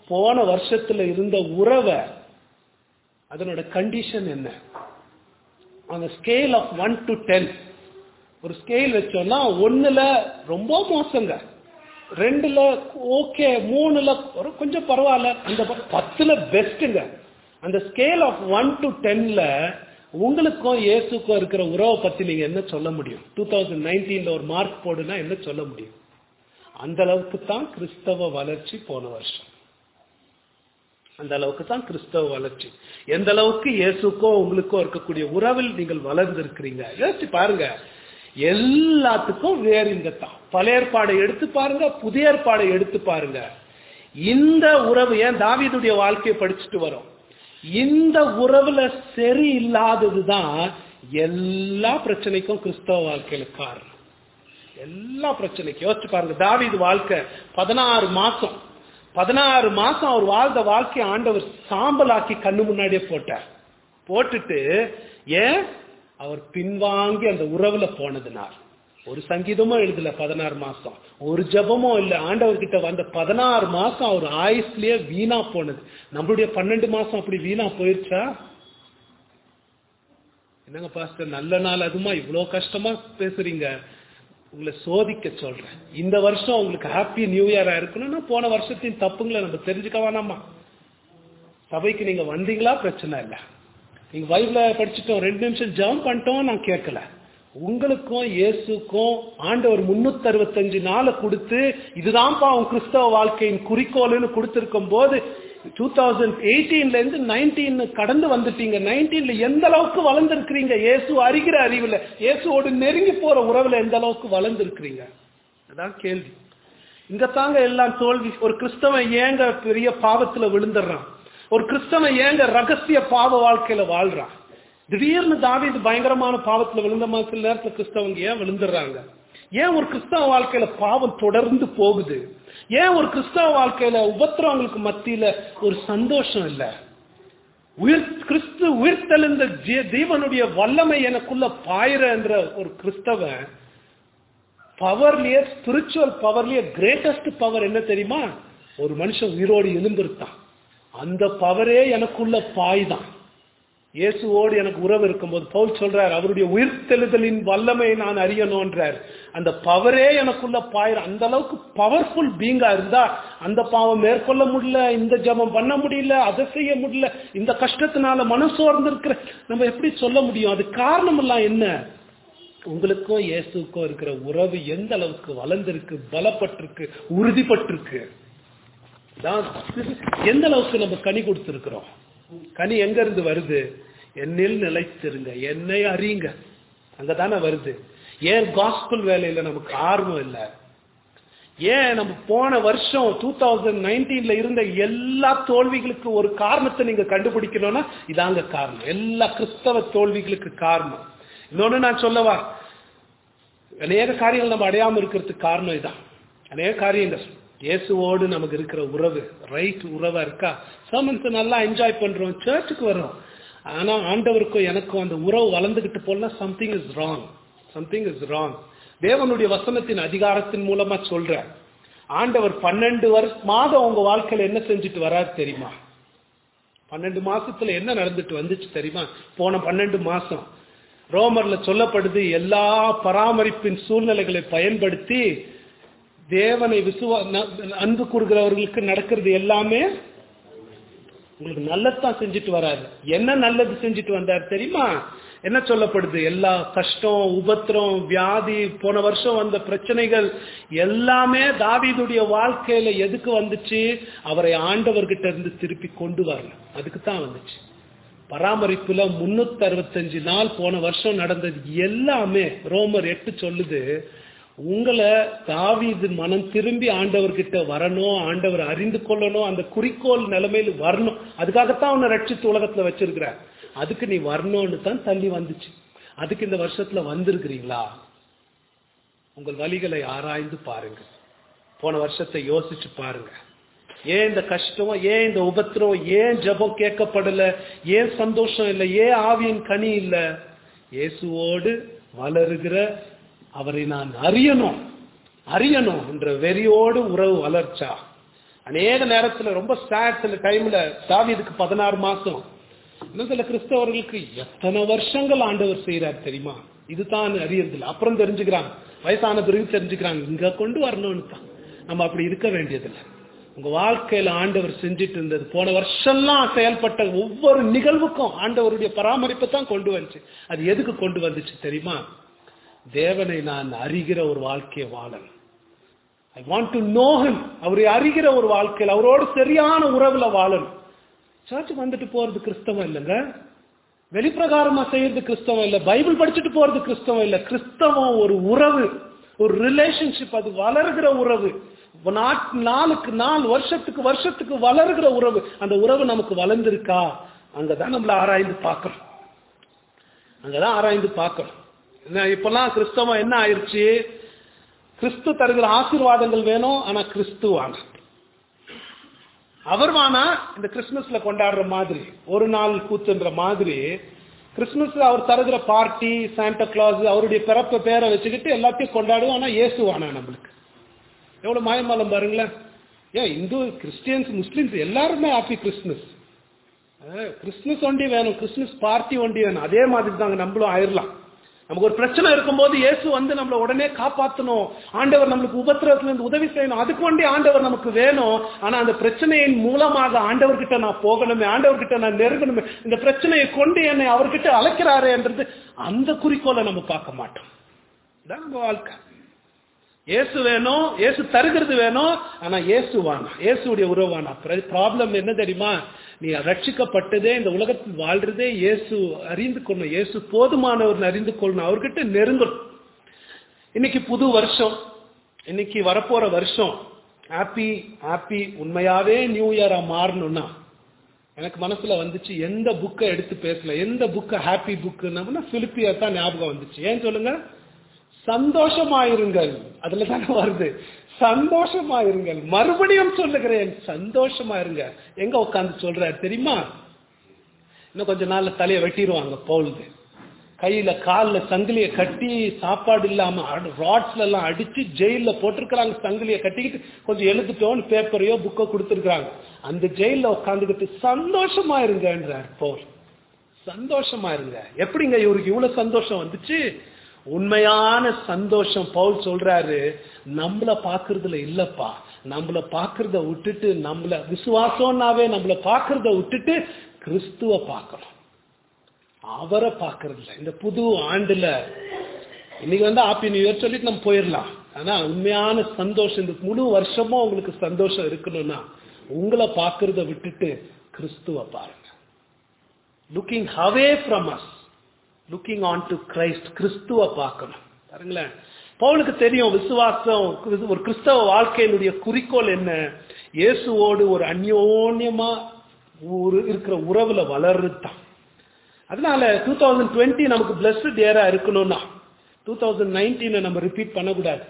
Speaker 1: போன வருஷத்துல இருந்த உறவை அதனோட கண்டிஷன் என்ன அந்த scale of one to ten ஒரு ஸ்கேல் வச்சோம்னா ஒண்ணுல ரொம்ப மோசங்க ரெண்டுல ஓகே மூணுல ஒரு கொஞ்சம் பரவாயில்ல அந்த ப- பத்துல பெஸ்ட்டுங்க அந்த ஸ்கேல் ஆஃப் ஒன் டு டென்ல உங்களுக்கும் இயேசுக்கும் இருக்கிற உறவை பத்தி நீங்க என்ன சொல்ல முடியும் டூ தௌசண்ட் நைன்டீன்ல ஒரு மார்க் போடுனா என்ன சொல்ல முடியும் அந்த அளவுக்கு தான் கிறிஸ்தவ வளர்ச்சி போன வருஷம் அந்த அளவுக்கு தான் கிறிஸ்தவ வளர்ச்சி எந்த அளவுக்கு இயேசுக்கும் உங்களுக்கும் இருக்கக்கூடிய உறவில் நீங்கள் வளர்ந்திருக்கிறீங்க யோசிச்சு பாருங்க எல்லாத்துக்கும் வேறு இந்த தான் பழைய ஏற்பாடை எடுத்து பாருங்க புதிய ஏற்பாடை எடுத்து பாருங்க இந்த உறவு ஏன் தாவீதுடைய வாழ்க்கையை படிச்சுட்டு வரோம் இந்த உறவுல சரி இல்லாததுதான் எல்லா பிரச்சனைக்கும் கிறிஸ்தவ வாழ்க்கையில காரணம் எல்லா பிரச்சனைக்கும் யோசிச்சு பாருங்க தாவீது வாழ்க்கை பதினாறு மாசம் பதினாறு மாசம் அவர் வாழ்ந்த வாழ்க்கை ஆண்டவர் சாம்பலாக்கி கண்ணு முன்னாடியே போட்டார் போட்டுட்டு ஏன் அவர் பின்வாங்கி அந்த உறவுல போனதுனார் ஒரு சங்கீதமும் எழுதல பதினாறு மாசம் ஒரு ஜெபமும் இல்ல ஆண்டவர்கிட்ட வந்த பதினாறு மாசம் அவர் ஆயுஸ்லயே வீணா போனது நம்மளுடைய பன்னெண்டு மாசம் அப்படி வீணா போயிருச்சா என்னங்க பாஸ்டர் நல்ல நாள் அதுமா இவ்வளோ கஷ்டமா பேசுறீங்க உங்களை சோதிக்க சொல்றேன் இந்த வருஷம் உங்களுக்கு ஹாப்பி நியூ இயரா இருக்கணும்னா போன வருஷத்தின் தப்புங்களை நம்ம தெரிஞ்சுக்க வேணாமா சபைக்கு நீங்க வந்தீங்களா பிரச்சனை இல்லை நீங்க பைபிள படிச்சுட்டோம் ரெண்டு நிமிஷம் ஜெபம் பண்ணிட்டோம் நான் கேட்கல உங்களுக்கும் இயேசுக்கும் ஆண்டவர் முன்னூத்தி அறுபத்தஞ்சு நாளை கொடுத்து இதுதான்ப்பா உன் கிறிஸ்தவ வாழ்க்கையின் குறிக்கோள்னு கொடுத்திருக்கும் போது டூ தௌசண்ட் எயிட்டீன்ல இருந்து நைன்டீன் கடந்து வந்துட்டீங்க நைன்டீன்ல எந்த அளவுக்கு வளர்ந்துருக்கிறீங்க இயேசு அறிகிற அறிவுல இயேசுவோடு நெருங்கி போற உறவுல எந்த அளவுக்கு வளர்ந்துருக்கிறீங்க அதான் கேள்வி இங்க தாங்க எல்லாம் தோல்வி ஒரு கிறிஸ்தவன் ஏங்க பெரிய பாவத்துல விழுந்துடுறான் ஒரு கிறிஸ்தவன் ஏங்க ரகசிய பாவ வாழ்க்கையில வாழ்றான் திடீர்னு தாவீது பயங்கரமான பாவத்துல விழுந்த மாதிரி சில நேரத்துல கிறிஸ்தவங்க ஏன் விழுந்துடுறாங்க ஏன் ஒரு கிறிஸ்தவ வாழ்க்கையில பாவம் தொடர்ந்து போகுது ஏன் ஒரு கிறிஸ்தவ வாழ்க்கையில உபத்திரவங்களுக்கு மத்தியில ஒரு சந்தோஷம் இல்ல உயிர் கிறிஸ்து உயிர்த்தெழுந்த ஜீ- தேவனுடைய வல்லமை எனக்குள்ள பாயிர என்ற ஒரு கிறிஸ்தவன் பவர்லயே ஸ்பிரிச்சுவல் பவர்லயே கிரேட்டஸ்ட் பவர் என்ன தெரியுமா ஒரு மனுஷன் உயிரோடு எழுந்திருத்தான் அந்த பவரே எனக்குள்ள பாய் தான் இயேசுவோடு எனக்கு உறவு இருக்கும்போது பவுல் சொல்றார் அவருடைய உயிர்த்தெழுதலின் வல்லமை நான் அறியணும்ன்றார் அந்த பவரே எனக்குள்ள பாயிரம் அந்த அளவுக்கு பவர்ஃபுல் பீங்கா இருந்தா அந்த பாவம் மேற்கொள்ள முடியல இந்த ஜெபம் பண்ண முடியல அதை செய்ய முடியல இந்த கஷ்டத்தினால மனசோர்ந்து இருக்கிற நம்ம எப்படி சொல்ல முடியும் அது காரணம் எல்லாம் என்ன உங்களுக்கும் இயேசுக்கும் இருக்கிற உறவு எந்த அளவுக்கு வளர்ந்திருக்கு பலப்பட்டிருக்கு உறுதிப்பட்டிருக்கு தான் எந்த அளவுக்கு நம்ம கனி கொடுத்திருக்கிறோம் கனி எங்க இருந்து வருது என்னில் நிலைத்திருங்க என்னை அறியுங்க அங்கதானே வருது ஏன் காஸ்பல் வேலையில நமக்கு ஆர்வம் இல்லை ஏன் நம்ம போன வருஷம் டூ தௌசண்ட் நைன்டீன்ல இருந்த எல்லா தோல்விகளுக்கு ஒரு காரணத்தை நீங்க கண்டுபிடிக்கணும்னா இதாங்க காரணம் எல்லா கிறிஸ்தவ தோல்விகளுக்கு காரணம் இன்னொன்னு நான் சொல்லவா அநேக காரியங்கள் நம்ம அடையாம இருக்கிறதுக்கு காரணம் இதான் அநேக காரியங்கள் இயேசுவோடு நமக்கு இருக்கிற உறவு ரைட் உறவா இருக்கா சர்மன்ஸ் நல்லா என்ஜாய் பண்றோம் சர்ச்சுக்கு வர்றோம் ஆனா ஆண்டவருக்கும் எனக்கும் அந்த உறவு வளர்ந்துகிட்டு போனா something is wrong something is wrong தேவனுடைய வசனத்தின் அதிகாரத்தின் மூலமா சொல்றேன் ஆண்டவர் பன்னெண்டு வருஷம் மாதம் உங்க வாழ்க்கையில என்ன செஞ்சுட்டு வராரு தெரியுமா பன்னெண்டு மாசத்துல என்ன நடந்துட்டு வந்துச்சு தெரியுமா போன பன்னெண்டு மாசம் ரோமர்ல சொல்லப்படுது எல்லா பராமரிப்பின் சூழ்நிலைகளை பயன்படுத்தி தேவனை விசுவா ந- அன்பு கூறுகிறவர்களுக்கு நடக்கிறது எல்லாமே உங்களுக்கு நல்லதுதான் செஞ்சுட்டு வராரு என்ன நல்லது செஞ்சுட்டு வந்தார் தெரியுமா என்ன சொல்லப்படுது எல்லா கஷ்டம் உபத்திரம் வியாதி போன வருஷம் வந்த பிரச்சனைகள் எல்லாமே தாவீதுடைய வாழ்க்கையில எதுக்கு வந்துச்சு அவரை ஆண்டவர்கிட்ட இருந்து திருப்பி கொண்டு வரணும் அதுக்கு தான் வந்துச்சு பராமரிப்புல முன்னூத்தி அறுபத்தஞ்சு நாள் போன வருஷம் நடந்தது எல்லாமே ரோமர் எட்டு சொல்லுது உங்களை தாவீது மனம் திரும்பி ஆண்டவர்கிட்ட வரணும் ஆண்டவர் அறிந்து கொள்ளணும் அந்த குறிக்கோள் நிலைமையில் வரணும் அதுக்காகத்தான் உன்னை ரட்சித்து உலகத்துல வச்சிருக்கிறார் அதுக்கு நீ வரணும்னு தான் தள்ளி வந்துச்சு அதுக்கு இந்த வருஷத்துல வந்திருக்கிறீங்களா உங்கள் வழிகளை ஆராய்ந்து பாருங்க போன வருஷத்தை யோசிச்சு பாருங்க ஏன் இந்த கஷ்டம் ஏன் இந்த உபத்திரம் ஏன் ஜெபம் கேட்கப்படல ஏன் சந்தோஷம் இல்லை ஏன் ஆவியின் கனி இல்லை இயேசுவோடு வளருகிற அவரை நான் அறியணும் அறியணும் என்ற வெறியோடு உறவு வளர்ச்சா அநேக நேரத்துல ரொம்ப சேட் சில டைம்ல தாவீதுக்கு பதினாறு மாசம் இன்னும் சில கிறிஸ்தவர்களுக்கு எத்தனை வருஷங்கள் ஆண்டவர் செய்யறார் தெரியுமா இதுதான் அறியறதில்ல அப்புறம் தெரிஞ்சுக்கிறாங்க வயசான பிறகு தெரிஞ்சுக்கிறாங்க இங்க கொண்டு வரணும்னு தான் நம்ம அப்படி இருக்க வேண்டியதில்லை உங்க வாழ்க்கையில ஆண்டவர் செஞ்சுட்டு இருந்தது போன வருஷம்லாம் செயல்பட்ட ஒவ்வொரு நிகழ்வுக்கும் ஆண்டவருடைய பராமரிப்பை தான் கொண்டு வந்துச்சு அது எதுக்கு கொண்டு வந்துச்சு தெரியுமா தேவனை நான் அறிகிற ஒரு வாழ்க்கையை வாழணும் I want to know him அவரை அறிகிற ஒரு வாழ்க்கையில் அவரோடு சரியான உறவுல வாழணும் சர்ச்சுக்கு வந்துட்டு போறது கிறிஸ்தவம் இல்லைங்க வெளிப்பிரகாரமா செய்யறது கிறிஸ்தவம் இல்ல பைபிள் படிச்சுட்டு போறது கிறிஸ்தவம் இல்ல கிறிஸ்தவம் ஒரு உறவு ஒரு ரிலேஷன்ஷிப் அது வளர்கிற உறவு நாட்- நாளுக்கு நாள் வருஷத்துக்கு வருஷத்துக்கு வளர்கிற உறவு அந்த உறவு நமக்கு வளர்ந்திருக்கா அங்கதான் நம்மள ஆராய்ந்து பார்க்கணும் அங்கதான் ஆராய்ந்து பார்க்கணும் என்ன இப்பெல்லாம் கிறிஸ்தவம் என்ன ஆயிருச்சு கிறிஸ்து தருகிற ஆசீர்வாதங்கள் வேணும் ஆனா கிறிஸ்து வாங்க அவர் வானா இந்த கிறிஸ்துமஸ்ல கொண்டாடுற மாதிரி ஒரு நாள் கூத்துன்ற மாதிரி கிறிஸ்துமஸ்ல அவர் தருகிற பார்ட்டி சாண்டா கிளாஸ் அவருடைய பிறப்ப பேரை வச்சுக்கிட்டு எல்லாத்தையும் கொண்டாடுவோம் ஆனா இயேசு வானா நம்மளுக்கு எவ்வளவு மாயமாலம் பாருங்களேன் ஏன் இந்து கிறிஸ்டியன்ஸ் முஸ்லிம்ஸ் எல்லாருமே ஹாப்பி கிறிஸ்துமஸ் கிறிஸ்துமஸ் ஒண்டி வேணும் கிறிஸ்துமஸ் பார்ட்டி ஒண்டி வேணும் அதே மாதிரி தாங்க நம்மளும் ஆயிரலாம் நமக்கு ஒரு பிரச்சனை இருக்கும்போது இயேசு வந்து நம்மளை உடனே காப்பாற்றணும் ஆண்டவர் நம்மளுக்கு உபத்திரத்துல இருந்து உதவி செய்யணும் அதுக்கு வேண்டி ஆண்டவர் நமக்கு வேணும் ஆனா அந்த பிரச்சனையின் மூலமாக ஆண்டவர்கிட்ட நான் போகணுமே ஆண்டவர்கிட்ட நான் நெருங்கணுமே இந்த பிரச்சனையை கொண்டு என்னை அவர்கிட்ட அழைக்கிறாரேன்றது அந்த குறிக்கோளை நம்ம பார்க்க மாட்டோம் இதான் நம்ம வாழ்க்கை இயேசு வேணும் இயேசு தருகிறது வேணும் ஆனா இயேசு வானா இயேசுடைய உறவு வானா ப்ராப்ளம் என்ன தெரியுமா நீ ரட்சிக்கப்பட்டதே இந்த உலகத்தில் வாழ்றதே இயேசு அறிந்து கொள்ளணும் இயேசு போதுமானவர் அறிந்து கொள்ளணும் அவர்கிட்ட நெருங்கணும் இன்னைக்கு புது வருஷம் இன்னைக்கு வரப்போற வருஷம் ஹாப்பி ஹாப்பி உண்மையாவே நியூ இயரா மாறணும்னா எனக்கு மனசுல வந்துச்சு எந்த புக்கை எடுத்து பேசல எந்த புக்கை ஹாப்பி புக்குன்னா பிலிப்பியா தான் ஞாபகம் வந்துச்சு ஏன் சொல்லுங்க சந்தோஷமாயிருங்கள் அதுல தானே வருது சந்தோஷமாயிருங்கள் மறுபடியும் சொல்லுகிறேன் சந்தோஷமாயிருங்க எங்க உட்காந்து சொல்றாரு தெரியுமா இன்னும் கொஞ்ச நாள்ல தலையை வெட்டிடுவாங்க பவுலுது கையில கால்ல சங்கிலியை கட்டி சாப்பாடு இல்லாம ராட்ஸ்ல எல்லாம் அடிச்சு ஜெயில போட்டிருக்கிறாங்க சங்கிலியை கட்டிக்கிட்டு கொஞ்சம் எழுதுட்டோன்னு பேப்பரையோ புக்கோ கொடுத்துருக்காங்க அந்த ஜெயில உட்காந்துக்கிட்டு சந்தோஷமா இருங்கன்றார் பவுல் சந்தோஷமா இருங்க எப்படிங்க இவருக்கு இவ்வளவு சந்தோஷம் வந்துச்சு உண்மையான சந்தோஷம் பவுல் சொல்றாரு நம்மள பாக்குறதுல இல்லப்பா நம்மள பாக்குறத விட்டுட்டு நம்மள விசுவாசம்னாவே நம்மள பாக்குறத விட்டுட்டு கிறிஸ்துவ பார்க்கணும் அவரை பார்க்கறது இல்ல இந்த புது ஆண்டுல இன்னைக்கு வந்து ஹாப்பி நியூ இயர் சொல்லிட்டு நம்ம போயிடலாம் ஆனா உண்மையான சந்தோஷம் இந்த முழு வருஷமும் உங்களுக்கு சந்தோஷம் இருக்கணும்னா உங்களை பார்க்கறத விட்டுட்டு கிறிஸ்துவ பாருங்க looking away from us looking on to Christ கிறிஸ்துவ பார்க்கணும் பாருங்களேன் பவுலுக்கு தெரியும் விசுவாசம் ஒரு கிறிஸ்தவ வாழ்க்கையினுடைய குறிக்கோள் என்ன இயேசுவோடு ஒரு அந்யோன்யமா ஒரு இருக்கிற உறவுல வளர்றது தான் அதனால டூ தௌசண்ட் டுவெண்ட்டி நமக்கு பிளஸ்ட் இயரா இருக்கணும்னா டூ தௌசண்ட் நைன்டீனை நம்ம ரிப்பீட் பண்ணக்கூடாது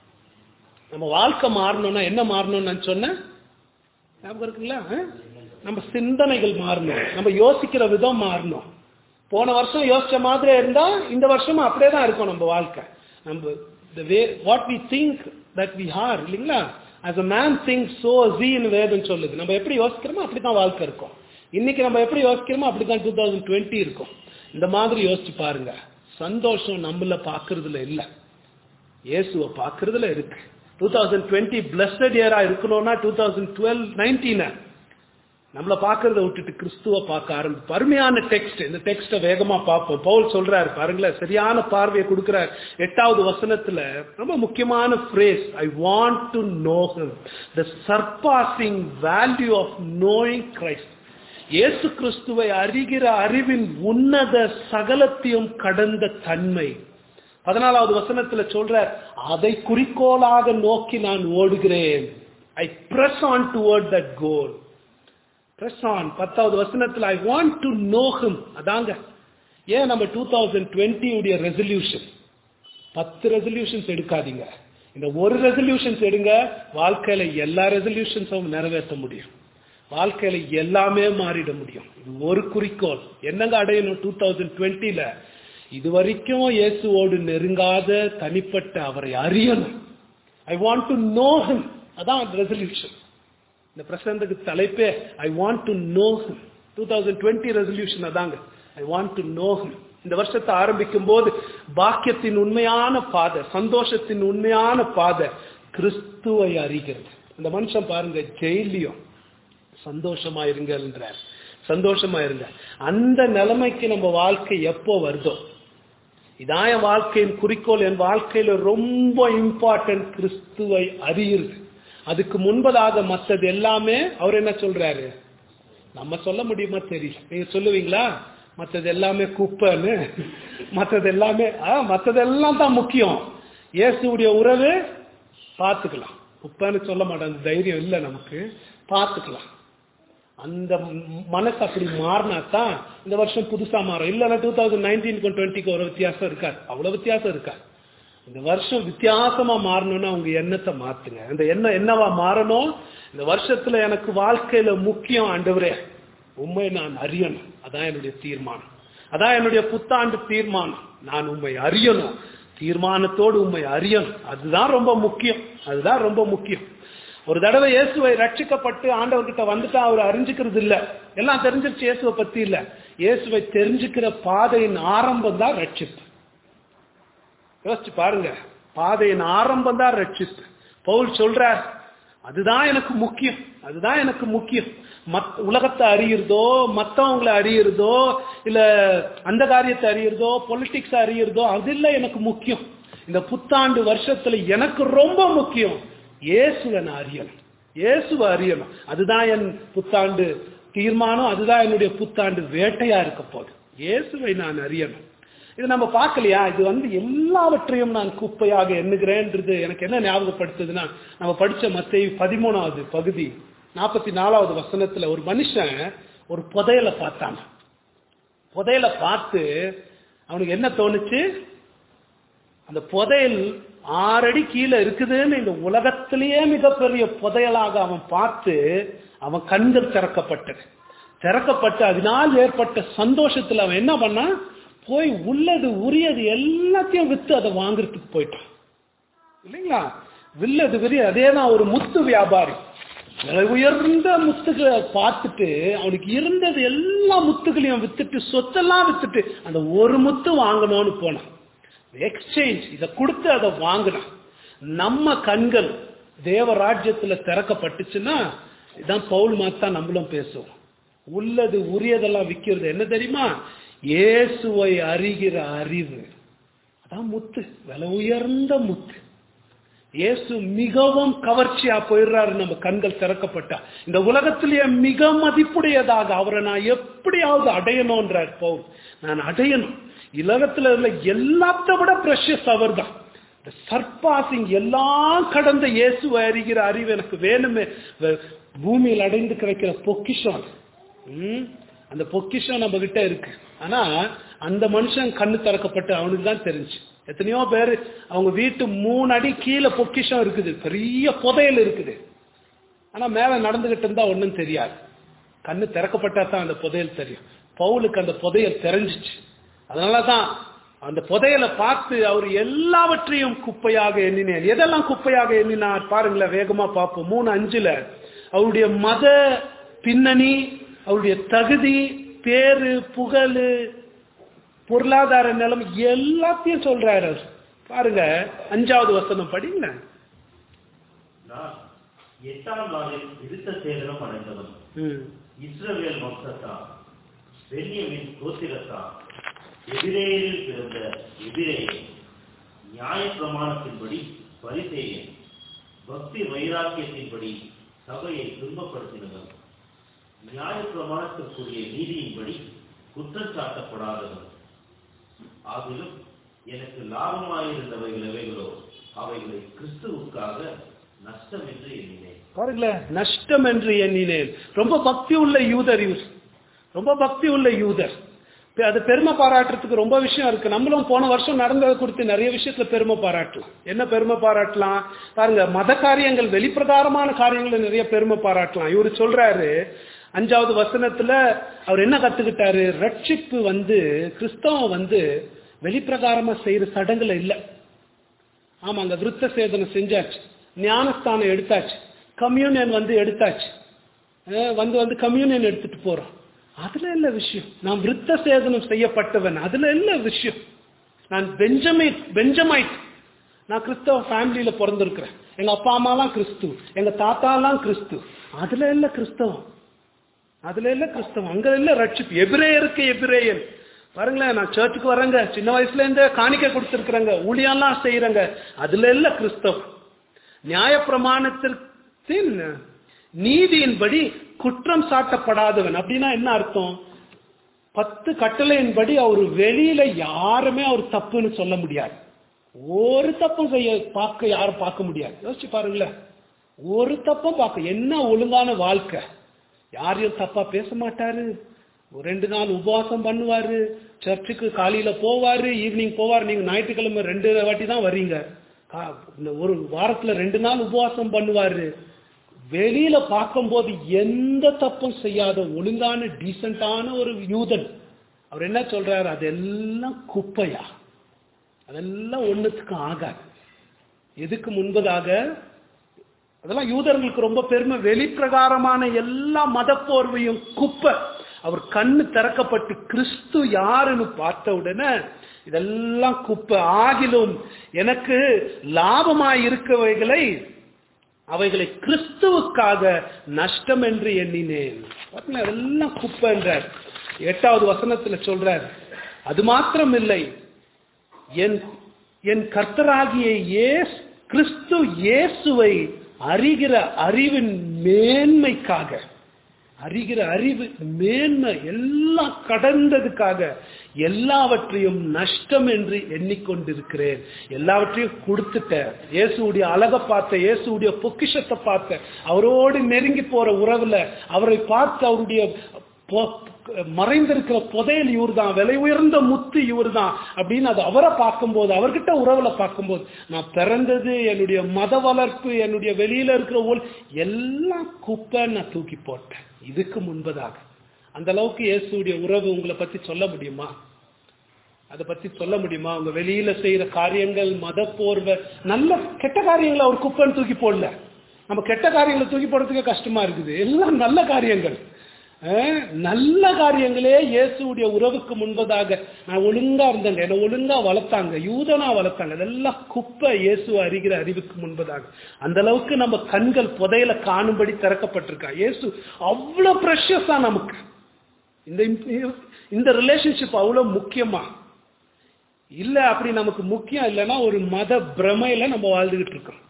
Speaker 1: நம்ம வாழ்க்கை மாறணும்னா என்ன மாறணும்னு நான் சொன்னேன் ஞாபகம் இருக்குங்களா ஆ? நம்ம சிந்தனைகள் மாறணும் நம்ம யோசிக்கிற விதம் மாறணும் போன வருஷம் யோசிச்ச மாதிரி இருந்தா இந்த வருஷமும் அப்படியே தான் இருக்கும் நம்ம வாழ்க்கை நம்ம the way what we think that we are இல்லைங்களா as a man thinks so is he ன்னு வேதம் சொல்லுது நம்ம எப்படி யோசிக்கிறோமோ அப்படி தான் வாழ்க்கை இருக்கும் இன்னைக்கு நம்ம எப்படி யோசிக்கிறோமோ அப்படி தான் டூ தௌசண்ட் டுவெண்ட்டி இருக்கும் இந்த மாதிரி யோசிச்சு பாருங்க சந்தோஷம் நம்மள பாக்குறதுல இல்ல இயேசுவை பாக்குறதுல இருக்கு டூ தௌசண்ட் டுவெண்ட்டி பிளஸ்டட் இயரா இருக்கணும்னா டூ தௌசண்ட் டுவெல் நைன்டீன நம்மள பாக்குறத விட்டுட்டு கிறிஸ்துவ பார்க்க ஆரம்பிச்சு அருமையான டெக்ஸ்ட் இந்த டெக்ஸ்ட வேகமா பார்ப்போம் பவுல் சொல்றாரு பாருங்களேன் சரியான பார்வையை கொடுக்கிறார் எட்டாவது வசனத்துல ரொம்ப முக்கியமான phrase I want to know him the surpassing value of knowing Christ இயேசு கிறிஸ்துவை அறிகிற அறிவின் உன்னத சகலத்தையும் கடந்த தன்மை பதினாலாவது வசனத்துல சொல்ற அதை குறிக்கோளாக நோக்கி நான் ஓடுகிறேன் I press on toward that goal press on பத்தாவது வசனத்துல I want to know him அதாங்க ஏன் நம்ம டூ தௌசண்ட் டுவெண்ட்டி உடைய ரெசல்யூஷன் பத்து ரெசல்யூஷன்ஸ் எடுக்காதீங்க இந்த ஒரு ரெசல்யூஷன்ஸ் எடுங்க வாழ்க்கையில எல்லா ரெசல்யூஷன்ஸும் நிறைவேற்ற முடியும் வாழ்க்கையில எல்லாமே மாறிட முடியும் இது ஒரு குறிக்கோள் என்னங்க அடையணும் டூ தௌசண்ட் டுவெண்ட்டில இது வரைக்கும் இயேசுவோடு நெருங்காத தனிப்பட்ட அவரை அறியணும் I want to know him அதான் ரெசல்யூஷன் இந்த பிரசந்தத்துக்கு தலைப்பே I want to know two thousand twenty resolution அதாங்க ஐ வாண்ட் டு நோ இந்த வருஷத்தை ஆரம்பிக்கும் போது பாக்கியத்தின் உண்மையான பாதை சந்தோஷத்தின் உண்மையான பாதை கிறிஸ்துவை அறிகிறது இந்த மனுஷன் பாருங்க ஜெயிலையும் சந்தோஷமா இருங்கன்றார் சந்தோஷமா இருங்க அந்த நிலைமைக்கு நம்ம வாழ்க்கை எப்போ வருதோ இதான் என் வாழ்க்கையின் குறிக்கோள் என் வாழ்க்கையில ரொம்ப இம்பார்ட்டன்ட் கிறிஸ்துவை அறியுது அதுக்கு முன்பதாக மற்றது எல்லாமே அவர் என்ன சொல்றாரு நம்ம சொல்ல முடியுமா தெரியும் நீங்க சொல்லுவீங்களா மற்றது எல்லாமே குப்பைன்னு மற்றது எல்லாமே மற்றதெல்லாம் தான் முக்கியம் இயேசுடைய உறவு பார்த்துக்கலாம் குப்பைன்னு சொல்ல மாட்டோம் அந்த தைரியம் இல்லை நமக்கு பார்த்துக்கலாம் அந்த மனசு அப்படி மாறினா தான் இந்த வருஷம் புதுசா மாறும் இல்லைன்னா டூ தௌசண்ட் நைன்டீன் டுவெண்ட்டிக்கு ஒரு வித்தியாசம் இருக்காது அவ்வளவு வித்தியாசம் இருக்கா இந்த வருஷம் வித்தியாசமா மாறணும்னா உங்க எண்ணத்தை மாத்துங்க அந்த எண்ணம் என்னவா மாறணும் இந்த வருஷத்துல எனக்கு வாழ்க்கையில முக்கியம் ஆண்டவரே உண்மை நான் அறியணும் அதான் என்னுடைய தீர்மானம் அதான் என்னுடைய புத்தாண்டு தீர்மானம் நான் உண்மை அறியணும் தீர்மானத்தோடு உண்மை அறியணும் அதுதான் ரொம்ப முக்கியம் அதுதான் ரொம்ப முக்கியம் ஒரு தடவை இயேசுவை ரட்சிக்கப்பட்டு ஆண்டவர்கிட்ட வந்துட்டா அவர் அறிஞ்சுக்கிறது இல்ல எல்லாம் தெரிஞ்சிருச்சு இயேசுவை பத்தி இல்ல இயேசுவை தெரிஞ்சுக்கிற பாதையின் ஆரம்பம் தான் ரட்சிப்பு யோசிச்சு பாருங்க பாதையின் ஆரம்பம் தான் ரட்சிப்பு பவுல் சொல்றார் அதுதான் எனக்கு முக்கியம் அதுதான் எனக்கு முக்கியம் மத் உலகத்தை அறியறதோ மத்தவங்களை அறியறதோ இல்ல அந்த காரியத்தை அறியறதோ பொலிட்டிக்ஸ் அறியறதோ அது இல்ல எனக்கு முக்கியம் இந்த புத்தாண்டு வருஷத்துல எனக்கு ரொம்ப முக்கியம் இயேசுவை நான் அறியணும் இயேசுவை அறியணும் அதுதான் என் புத்தாண்டு தீர்மானம் அதுதான் என்னுடைய புத்தாண்டு வேட்டையா இருக்க போகுது இயேசுவை நான் அறியணும் இது நம்ம பார்க்கலையா இது வந்து எல்லாவற்றையும் நான் குப்பையாக எண்ணுகிறேன்றது எனக்கு என்ன ஞாபகப்படுத்துதுன்னா நம்ம படிச்ச மத்திய பதிமூணாவது பகுதி நாற்பத்தி நாலாவது வசனத்துல ஒரு மனுஷன் ஒரு புதையல பார்த்தான் புதையல பார்த்து அவனுக்கு என்ன தோணுச்சு அந்த புதையல் ஆறடி கீழே இருக்குதுன்னு இந்த உலகத்திலேயே மிகப்பெரிய புதையலாக அவன் பார்த்து அவன் கண்கள் திறக்கப்பட்டது திறக்கப்பட்டு அதனால் ஏற்பட்ட சந்தோஷத்துல அவன் என்ன பண்ணான் போய் உள்ளது உரியது எல்லாத்தையும் வித்து அதை வாங்குறதுக்கு போயிட்டான் இல்லைங்களா வில்லது விரிய அதே தான் ஒரு முத்து வியாபாரி விலை உயர்ந்த முத்துக்களை பார்த்துட்டு அவனுக்கு இருந்தது எல்லா முத்துகளையும் வித்துட்டு சொத்தெல்லாம் வித்துட்டு அந்த ஒரு முத்து வாங்கணும்னு போனான் எக்ஸ்சேஞ்ச் இதை கொடுத்து அதை வாங்கினான் நம்ம கண்கள் தேவ ராஜ்யத்துல திறக்கப்பட்டுச்சுன்னா இதான் பவுல் மாத்தான் நம்மளும் பேசுவோம் உள்ளது உரியதெல்லாம் விற்கிறது என்ன தெரியுமா இயேசுவை அறிகிற அறிவு அதான் முத்து விலை உயர்ந்த முத்து இயேசு மிகவும் கவர்ச்சியா போயிடுறாரு நம்ம கண்கள் திறக்கப்பட்டா இந்த உலகத்திலேயே மிக மதிப்புடையதாக அவரை நான் எப்படியாவது அடையணும்ன்றார் பவுல் நான் அடையணும் உலகத்துல உள்ள எல்லாத்த விட பிரஷஸ் அவர் தான் இந்த சர்பாசிங் எல்லாம் கடந்த இயேசு அறிகிற அறிவு எனக்கு வேணுமே பூமியில் அடைந்து கிடைக்கிற பொக்கிஷம் அந்த பொக்கிஷம் நம்ம கிட்ட இருக்கு ஆனா அந்த மனுஷன் கண்ணு திறக்கப்பட்டு அவனுக்கு தான் தெரிஞ்சு எத்தனையோ பேர் அவங்க வீட்டு மூணு அடி கீழே பொக்கிஷம் இருக்குது பெரிய புதையல் இருக்குது ஆனா மேல நடந்துகிட்டு இருந்தா ஒன்றும் தெரியாது கண்ணு திறக்கப்பட்டா தான் அந்த புதையல் தெரியும் பவுலுக்கு அந்த புதையல் தெரிஞ்சிச்சு அதனாலதான் அந்த புதையலை பார்த்து அவர் எல்லாவற்றையும் குப்பையாக எண்ணினேன் எதெல்லாம் குப்பையாக எண்ணினார் பாருங்களேன் வேகமா பார்ப்போம் மூணு அஞ்சுல அவருடைய மத பின்னணி அவருடைய தகுதி பேரு புகழ் பொருளாதார நிலைமை எல்லாத்தையும் சொல்றாரு அவர் பாருங்க அஞ்சாவது வசனம் படிங்க
Speaker 2: நான் எட்டாம் நாளில் விருத்த சேதனம் அடைந்தவன் இஸ்ரவேல் வம்சத்தா பென்யமின் கோத்திரத்தா எதிரேயில் பிறந்த எதிரேயே நியாய பிரமாணத்தின்படி பரிசேயன் பக்தி வைராக்கியத்தின்படி சபையை துன்பப்படுத்தினவன் நியாய பிரமாணத்திற்குரிய நீதியின்படி குற்றம் சாட்டப்படாதவன் ஆகிலும் எனக்கு லாபமாயிருந்தவைகள் எவைகளோ அவைகளை கிறிஸ்துவுக்காக நஷ்டம் என்று எண்ணினேன்
Speaker 1: பாருங்களேன் நஷ்டம் என்று எண்ணினேன் ரொம்ப பக்தி உள்ள யூதர் இவர் ரொம்ப பக்தி உள்ள யூதர் அது பெருமை பாராட்டுறதுக்கு ரொம்ப விஷயம் இருக்கு நம்மளும் போன வருஷம் நடந்ததை குறித்து நிறைய விஷயத்துல பெருமை பாராட்டலாம் என்ன பெருமை பாராட்டலாம் பாருங்க மத காரியங்கள் வெளிப்பிரகாரமான காரியங்களை நிறைய பெருமை பாராட்டலாம் இவரு சொல்றாரு அஞ்சாவது வசனத்துல அவர் என்ன கத்துக்கிட்டாரு ரட்சிப்பு வந்து கிறிஸ்தவம் வந்து வெளிப்பிரகாரமா செய்யற சடங்குல இல்ல ஆமாங்க விருத்த சேதனம் செஞ்சாச்சு ஞானஸ்தானம் எடுத்தாச்சு கம்யூனியன் வந்து எடுத்தாச்சு அஹ் வந்து வந்து கம்யூனியன் எடுத்துட்டு போறோம் அதுல இல்ல விஷயம் நான் விருத்த சேதனம் செய்யப்பட்டவன் அதுல இல்ல விஷயம் நான் பெஞ்சமைட் பெஞ்சமைட் நான் கிறிஸ்தவ ஃபேமிலியில பிறந்திருக்கிறேன் எங்க அப்பா அம்மாலாம் கிறிஸ்து எங்க தாத்தாலாம் கிறிஸ்து அதுல இல்ல கிறிஸ்தவம் அதுல இல்ல கிறிஸ்தவம் அங்க இல்ல ரட்சிப்பு எபிரேயருக்கு எபிரேயன் பாருங்களேன் நான் சர்ச்சுக்கு வரேங்க சின்ன வயசுல இருந்தே காணிக்கை கொடுத்துருக்குறேங்க ஊழியெல்லாம் செய்யறேங்க அதுல இல்ல கிறிஸ்தவம் நியாயப்பிரமாணத்தின் நீதியின்படி குற்றம் சாட்டப்படாதவன் அப்படின்னா என்ன அர்த்தம் பத்து கட்டளையின்படி அவர் வெளியில யாருமே அவர் தப்புன்னு சொல்ல முடியாது ஒரு தப்பும் செய்ய பார்க்க யாரும் பார்க்க முடியாது யோசிச்சு பாருங்களேன் ஒரு தப்பும் பார்க்க என்ன ஒழுங்கான வாழ்க்கை யாரையும் தப்பா பேச மாட்டாரு ஒரு ரெண்டு நாள் உபவாசம் பண்ணுவாரு சர்ச்சுக்கு காலையில போவாரு ஈவினிங் போவாரு நீங்க ஞாயிற்றுக்கிழமை ரெண்டு வாட்டி தான் வர்றீங்க கா- இந்த ஒரு வாரத்துல ரெண்டு நாள் உபவாசம் பண்ணுவாரு வெளியில பார்க்கும்போது எந்த தப்பும் செய்யாத ஒழுங்கான டீசென்டான ஒரு யூதன் அவர் என்ன சொல்றாரு அதெல்லாம் குப்பையா அதெல்லாம் ஒண்ணுத்துக்கு ஆகாது எதுக்கு முன்பதாக அதெல்லாம் யூதர்களுக்கு ரொம்ப பெருமை வெளிப்பிரகாரமான எல்லா மதப்போர்வையும் குப்பை அவர் கண்ணு திறக்கப்பட்டு கிறிஸ்து யாருன்னு பார்த்த உடனே இதெல்லாம் குப்பை ஆகிலும் எனக்கு லாபமாய் இருக்கவைகளை அவைகளை கிறிஸ்துவுக்காக நஷ்டம் என்று எண்ணினேன் பாத்தீங்களா, அதெல்லாம் குப்பை என்றார் எட்டாவது வசனத்துல சொல்றார் அது மாத்திரம் இல்லை என் என் கர்த்தராகிய இயேசு கிறிஸ்து இயேசுவை அறிகிற அறிவின் மேன்மைக்காக அறிகிற அறிவு மேன்மை எல்லாம் கடந்ததுக்காக எல்லாவற்றையும் நஷ்டம் என்று எண்ணிக்கொண்டிருக்கிறேன் எல்லாவற்றையும் கொடுத்துட்டேன் இயேசுடைய அழகை பார்த்த இயேசுடைய பொக்கிஷத்தை பார்த்த அவரோடு நெருங்கி போற உறவுல அவரை பார்த்து அவருடைய பொ- மறைந்திருக்கிற புதையல் இவர் தான் விலை உயர்ந்த முத்து இவர் தான் அப்படின்னு அது அவரை பார்க்கும்போது அவர்கிட்ட உறவுல பார்க்கும்போது நான் பிறந்தது என்னுடைய மத வளர்ப்பு என்னுடைய வெளியில இருக்கிற ஒல் எல்லாம் குப்பை நான் தூக்கி போட்டேன் இதுக்கு முன்பதாக அந்த அளவுக்கு இயேசுடைய உறவு உங்களை பத்தி சொல்ல முடியுமா அதை பத்தி சொல்ல முடியுமா உங்க வெளியில செய்யற காரியங்கள் மத போர்வை நல்ல கெட்ட காரியங்களை அவர் குப்பைன்னு தூக்கி போடல நம்ம கெட்ட காரியங்களை தூக்கி போடுறதுக்கே கஷ்டமா இருக்குது எல்லாம் நல்ல காரியங்கள் அஹ், நல்ல காரியங்களே இயேசுடைய உறவுக்கு முன்பதாக நான் ஒழுங்கா இருந்தேங்க என்னை ஒழுங்கா வளர்த்தாங்க யூதனா வளர்த்தாங்க இதெல்லாம் குப்பை இயேசு அறிகிற அறிவுக்கு முன்பதாக அந்த அளவுக்கு நம்ம கண்கள் புதையல காணும்படி திறக்கப்பட்டிருக்கா இயேசு அவ்வளவு ப்ரெஷஸா நமக்கு இந்த இந்த ரிலேஷன்ஷிப் அவ்வளவு முக்கியமா இல்ல அப்படி நமக்கு முக்கியம் இல்லைன்னா ஒரு மத பிரமையில நம்ம வாழ்ந்துகிட்டு இருக்கோம்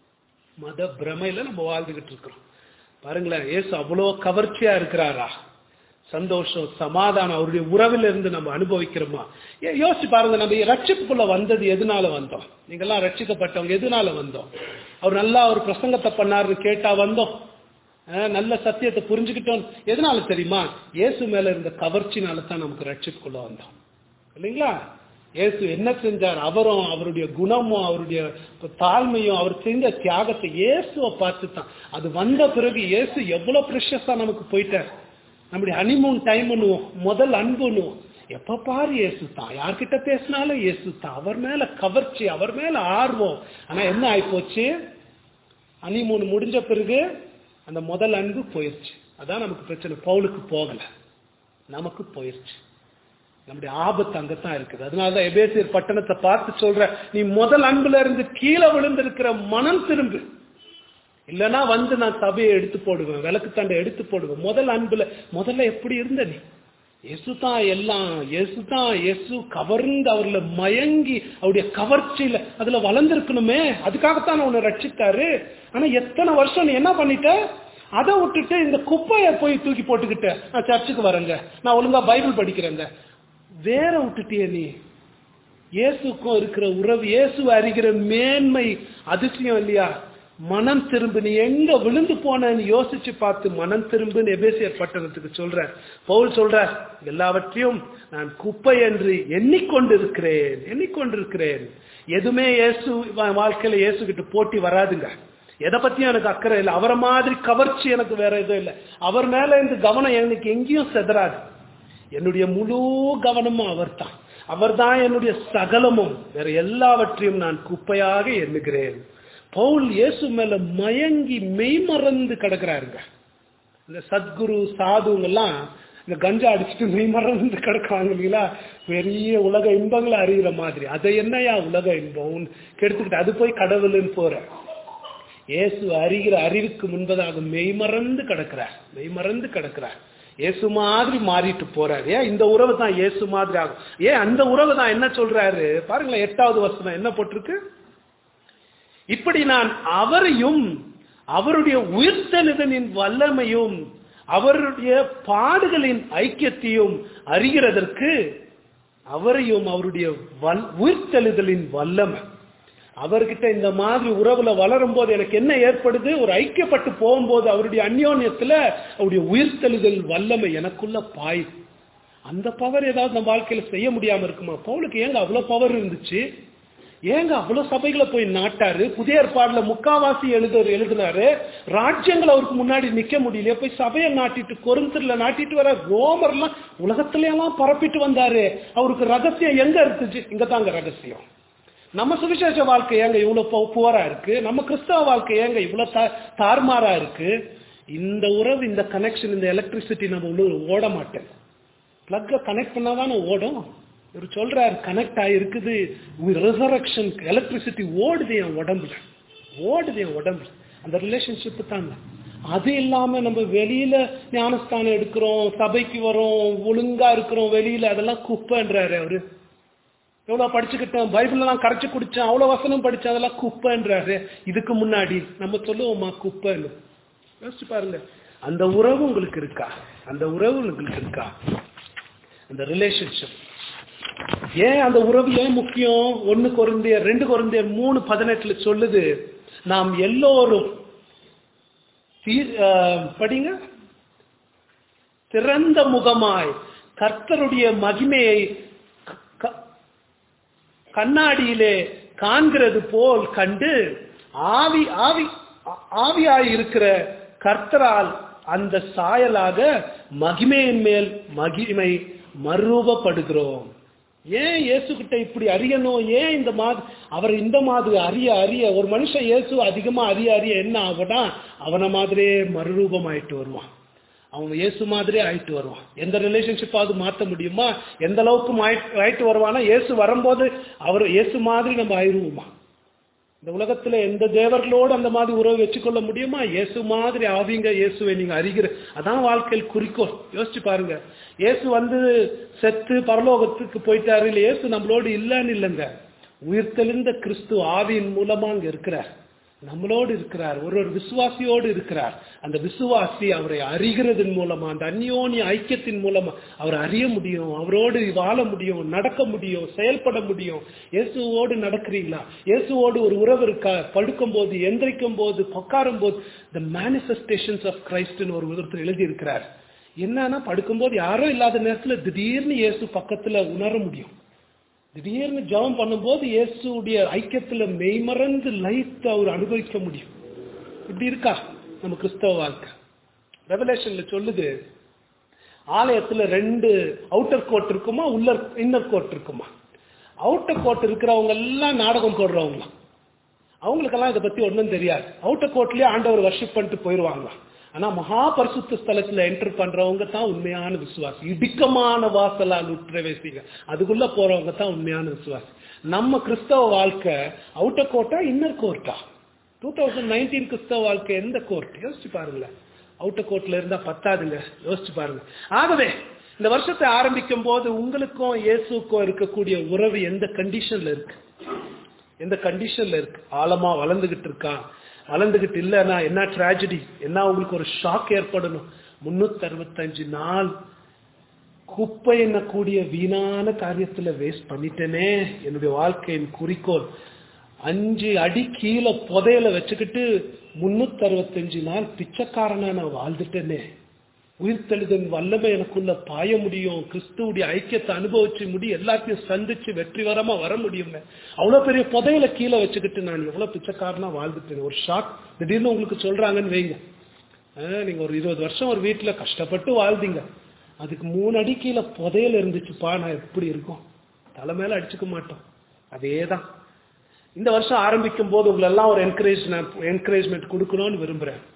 Speaker 1: மத பிரமையில நம்ம வாழ்ந்துகிட்டு இருக்கிறோம் பாருங்களேன் இயேசு அவ்வளோ கவர்ச்சியா இருக்கிறாரா சந்தோஷம் சமாதானம் அவருடைய உறவில் இருந்து நம்ம அனுபவிக்கிறோமா ஏ- யோசிச்சு பாருங்க நம்ம ரட்சிப்புக்குள்ள வந்தது எதனால வந்தோம் நீங்கெல்லாம் ரட்சிக்கப்பட்டவங்க எதனால வந்தோம் அவர் நல்லா ஒரு பிரசங்கத்தை பண்ணாருன்னு கேட்டா வந்தோம் அஹ், நல்ல சத்தியத்தை புரிஞ்சுக்கிட்டோம் எதனால தெரியுமா இயேசு மேல இருந்த கவர்ச்சினால தான் நமக்கு ரட்சிப்புக்குள்ள வந்தோம் இல்லைங்களா இயேசு என்ன செஞ்சார் அவரும் அவருடைய குணமும் அவருடைய தாழ்மையும் அவர் செஞ்ச தியாகத்தை இயேசுவை பார்த்து தான் அது வந்த பிறகு இயேசு எவ்வளவு ப்ரெஷஸா நமக்கு போயிட்டார் நம்முடைய ஹனிமூன் டைம்னுவோம் முதல் அன்புன்னுவோம் எப்ப பாரு இயேசு தான் யார்கிட்ட பேசினாலும் இயேசு தான் அவர் மேல கவர்ச்சி அவர் மேல ஆர்வம் ஆனா என்ன ஆயிப்போச்சு ஹனிமூன் முடிஞ்ச பிறகு அந்த முதல் அன்பு போயிருச்சு அதான் நமக்கு பிரச்சனை பவுலுக்கு போகல நமக்கு போயிருச்சு நம்முடைய ஆபத்து அங்கத்தான் இருக்குது அதனாலதான் எபேசியர் பட்டணத்தை பார்த்து சொல்ற நீ முதல் அன்புல இருந்து கீழே விழுந்திருக்கிற மனம் திரும்பு இல்லனா வந்து நான் சபையை எடுத்து போடுவேன் விளக்கு தண்டை எடுத்து போடுவேன் முதல் அன்புல முதல்ல எப்படி இருந்த நீ இயேசு தான் எல்லாம் இயேசு தான் இயேசு கவர்ந்து அவர்ல மயங்கி அவருடைய கவர்ச்சியில அதுல வளர்ந்திருக்கணுமே அதுக்காகத்தான் உன்னை ரட்சித்தாரு ஆனா எத்தனை வருஷம் நீ என்ன பண்ணிட்ட அதை விட்டுட்டு இந்த குப்பையை போய் தூக்கி போட்டுக்கிட்ட நான் சர்ச்சுக்கு வரேங்க நான் ஒழுங்கா பைபிள் படிக்கிறேங்க வேற விட்டுட்டிய நீ இயேசுக்கும் இருக்கிற உறவு இயேசு அறிகிற மேன்மை அதிசயம் இல்லையா மனம் திரும்பு நீ எங்க விழுந்து போனன்னு யோசிச்சு பார்த்து மனம் திரும்புன்னு எபேசியர் பட்டணத்துக்கு சொல்ற பவுல் சொல்ற எல்லாவற்றையும் நான் குப்பை என்று எண்ணிக்கொண்டிருக்கிறேன் எண்ணிக்கொண்டிருக்கிறேன் எதுவுமே இயேசு வா- வாழ்க்கையில இயேசு கிட்ட போட்டி வராதுங்க எதை பத்தியும் எனக்கு அக்கறை இல்லை அவரை மாதிரி கவர்ச்சி எனக்கு வேற எதுவும் இல்லை அவர் மேல இந்த கவனம் எனக்கு எங்கேயும் செதறாது என்னுடைய முழு கவனமும் அவர்தான் அவர்தான் என்னுடைய சகலமும் வேற எல்லாவற்றையும் நான் குப்பையாக எண்ணுகிறேன் பவுல் இயேசு மேல மயங்கி மெய்மறந்து கிடக்கிறாருங்க இந்த சத்குரு சாதுங்கெல்லாம் இந்த கஞ்சா அடிச்சுட்டு மெய் மறந்து கிடக்காங்க இல்லைங்களா பெரிய உலக இன்பங்களை அறிகிற மாதிரி அதை என்னையா உலக இன்பம் உன் கெடுத்துக்கிட்டு அது போய் கடவுள்னு போற இயேசு அறிகிற அறிவுக்கு முன்பதாக மெய்மறந்து கிடக்கிறார் மெய்மறந்து கிடக்கிறார் இயேசு மாதிரி மாறிட்டு போறாரு ஏன் இந்த உறவு தான் இயேசு மாதிரி ஆகும் ஏன் அந்த உறவு தான் என்ன சொல்றாரு பாருங்களேன் எட்டாவது வருஷம் என்ன போட்டிருக்கு இப்படி நான் அவரையும் அவருடைய உயிர்த்தெழுதலின் வல்லமையும் அவருடைய பாடுகளின் ஐக்கியத்தையும் அறிகிறதற்கு அவரையும் அவருடைய வல்- உயிர்த்தெழுதலின் வல்லமை அவர்கிட்ட இந்த மாதிரி உறவுல வளரும் போது எனக்கு என்ன ஏற்படுது ஒரு ஐக்கியப்பட்டு போகும்போது அவருடைய அந்யோன்யத்துல அவருடைய உயிர்த்தெழுதல் வல்லமை எனக்குள்ள பாயுது அந்த பவர் ஏதாவது நம்ம வாழ்க்கையில செய்ய முடியாம இருக்குமா பவுலுக்கு ஏங்க அவ்வளவு பவர் இருந்துச்சு ஏங்க அவ்வளவு சபைகளை போய் நாட்டாரு புதிய ஏற்பாடுல முக்காவாசி எழுத எழுதினாரு ராஜ்யங்கள் அவருக்கு முன்னாடி நிக்க முடியல போய் சபையை நாட்டிட்டு கொருந்தர்ல நாட்டிட்டு வர ரோமர்லாம் உலகத்துல எல்லாம் பரப்பிட்டு வந்தாரு அவருக்கு ரகசியம் எங்க இருந்துச்சு இங்க தாங்க ரகசியம் நம்ம சுவிசேஷ வாழ்க்கை ஏங்க இவ்வளவு பு- புவரா இருக்கு நம்ம கிறிஸ்தவ வாழ்க்கை ஏங்க இவ்வளவு தா- தாறுமாறா இருக்கு இந்த உறவு இந்த கனெக்ஷன் இந்த எலக்ட்ரிசிட்டி நம்ம உள்ள ஓட மாட்டேன் பிளக்க கனெக்ட் பண்ணாதானே ஓடும் இவர் சொல்றாரு கனெக்ட் ஆகிருக்குது ரிசரக்ஷன் எலக்ட்ரிசிட்டி ஓடுது என் உடம்புல ஓடுது என் உடம்புல அந்த ரிலேஷன்ஷிப் தாங்க அது இல்லாம நம்ம வெளியில ஞானஸ்தானம் எடுக்கிறோம் சபைக்கு வரோம் ஒழுங்கா இருக்கிறோம் வெளியில அதெல்லாம் குப்பைன்றாரு அவரு எவ்வளவு படிச்சுக்கிட்டோம் பைபிள்லாம் கரைச்சு குடிச்சேன் அவ்வளவு வசனம் படிச்சேன் அதெல்லாம் குப்பைன்றாரு இதுக்கு முன்னாடி நம்ம சொல்லுவோமா குப்பைன்னு யோசிச்சு பாருங்க அந்த உறவு உங்களுக்கு இருக்கா அந்த உறவு உங்களுக்கு இருக்கா அந்த ரிலேஷன்ஷிப் ஏன் அந்த உறவு ஏன் முக்கியம் ஒன்னு குறைந்தையர் ரெண்டு குறைந்தையர் மூணு பதினெட்டுல சொல்லுது நாம் எல்லோரும் தீ- ஆஹ், படிங்க திறந்த முகமாய் கர்த்தருடைய மகிமையை க- க- கண்ணாடியிலே காண்கிறது போல் கண்டு ஆவி ஆவி ஆ- ஆவியாய் இருக்கிற கர்த்தரால் அந்த சாயலாக மகிமையின் மேல் மகிமை மறுரூபப்படுகிறோம் ஏன் இயேசு கிட்ட இப்படி அறியணும் ஏன் இந்த மாதிரி அவர் இந்த மாதிரி அறிய அறிய ஒரு மனுஷன் இயேசு அதிகமா அறிய அறிய என்ன ஆகும்னா அவனை மாதிரியே மறுரூபம் ஆயிட்டு வருவான் அவன் இயேசு மாதிரியே ஆயிட்டு வருவான் எந்த ரிலேஷன்ஷிப்பாவது மாற்ற முடியுமா எந்த அளவுக்கு ஆயிட்டு ஆயிட்டு வருவானா இயேசு வரும்போது அவர் இயேசு மாதிரி நம்ம ஆயிடுவோமா இந்த உலகத்துல எந்த தேவர்களோடு அந்த மாதிரி உறவு வச்சுக்கொள்ள முடியுமா இயேசு மாதிரி ஆவிங்க இயேசுவை நீங்க அறிகிற அதான் வாழ்க்கையில் குறிக்கோள் யோசிச்சு பாருங்க இயேசு வந்து செத்து பரலோகத்துக்கு போயிட்டாரு இல்ல இயேசு நம்மளோடு இல்லைன்னு இல்லைங்க உயிர்த்தெழுந்த கிறிஸ்து ஆவியின் மூலமா அங்க இருக்கிறார் நம்மளோடு இருக்கிறார் ஒரு ஒரு விசுவாசியோடு இருக்கிறார் அந்த விசுவாசி அவரை அறிகிறதன் மூலமா அந்த அந்யோன்ய ஐக்கியத்தின் மூலமா அவரை அறிய முடியும் அவரோடு வாழ முடியும் நடக்க முடியும் செயல்பட முடியும் இயேசுவோடு நடக்கிறீங்களா இயேசுவோடு ஒரு உறவு இருக்கா படுக்கும் போது எந்திரிக்கும் போது உட்காரும் போது த மேனிஃபெஸ்டேஷன்ஸ் ஆஃப் கிரைஸ்ட்னு ஒரு ஒருத்தர் எழுதி இருக்கிறார் என்னன்னா படுக்கும்போது யாரும் இல்லாத நேரத்துல திடீர்னு இயேசு பக்கத்துல உணர முடியும் திடீர்னு ஜெபம் பண்ணும்போது இயேசுடைய ஐக்கியத்துல மெய்மறந்து லைட் அவர் அனுபவிக்க முடியும் இப்படி இருக்கா நம்ம கிறிஸ்தவ வாழ்க்கை ரெவலேஷன்ல சொல்லுது ஆலயத்துல ரெண்டு அவுட்டர் கோட் இருக்குமா உள்ள இன்னர் கோட் இருக்குமா அவுட்டர் கோட் இருக்கிறவங்க எல்லாம் நாடகம் போடுறவங்க அவங்களுக்கெல்லாம் இதை பத்தி ஒன்றும் தெரியாது அவுட்டர் கோட்லயே ஆண்டவர் வர்ஷிப் பண்ணிட்டு போயிடுவாங்க ஆனா மகா பரிசுத்த ஸ்தலத்துல என்டர் பண்றவங்க தான் உண்மையான விசுவாசி இடுக்கமான வாசலால் உற்றவேசிங்க அதுக்குள்ள போறவங்க தான் உண்மையான விசுவாசி நம்ம கிறிஸ்தவ வாழ்க்கை அவுட்டர் கோட்டா இன்னர் கோர்ட்டா டூ தௌசண்ட் நைன்டீன் கிறிஸ்தவ வாழ்க்கை எந்த கோர்ட் யோசிச்சு பாருங்களேன் அவுட்டர் கோர்ட்ல இருந்தா பத்தாதுங்க யோசிச்சு பாருங்க ஆகவே இந்த வருஷத்தை ஆரம்பிக்கும் போது உங்களுக்கும் இயேசுக்கும் இருக்கக்கூடிய உறவு எந்த கண்டிஷன்ல இருக்கு எந்த கண்டிஷன்ல இருக்கு ஆழமா வளர்ந்துகிட்டு இருக்கா வளர்ந்துகிட்டு இல்லைன்னா என்ன ட்ராஜடி என்ன உங்களுக்கு ஒரு ஷாக் ஏற்படணும் முன்னூத்தி அறுபத்தஞ்சு நாள் குப்பை எண்ணக்கூடிய வீணான காரியத்துல வேஸ்ட் பண்ணிட்டேனே என்னுடைய வாழ்க்கையின் குறிக்கோள் அஞ்சு அடி கீழே புதையல வச்சுக்கிட்டு முன்னூத்தி அறுபத்தஞ்சு நாள் பிச்சைக்காரனா நான் வாழ்ந்துட்டேனே உயிர்த்தெழுதன் வல்லமை எனக்குள்ள பாய முடியும் கிறிஸ்துவுடைய ஐக்கியத்தை அனுபவிச்சு முடி எல்லாத்தையும் சந்திச்சு வெற்றிகரமா வர முடியும்னு அவ்வளவு பெரிய புதையல கீழே வச்சுக்கிட்டு நான் எவ்வளவு பிச்சைக்காரனா வாழ்ந்துட்டேன் ஒரு ஷாக் திடீர்னு உங்களுக்கு சொல்றாங்கன்னு வைங்க ஆஹ், நீங்க ஒரு இருபது வருஷம் ஒரு வீட்டுல கஷ்டப்பட்டு வாழ்ந்தீங்க அதுக்கு மூணு அடி கீழே புதையல் இருந்துச்சுப்பா நான் எப்படி இருக்கும் தலை மேல அடிச்சுக்க மாட்டோம் அதேதான் இந்த வருஷம் ஆரம்பிக்கும் போது உங்களை எல்லாம் ஒரு என்கரேஜ் என்கரேஜ்மெண்ட் கொடுக்கணும்னு விரும்புறேன்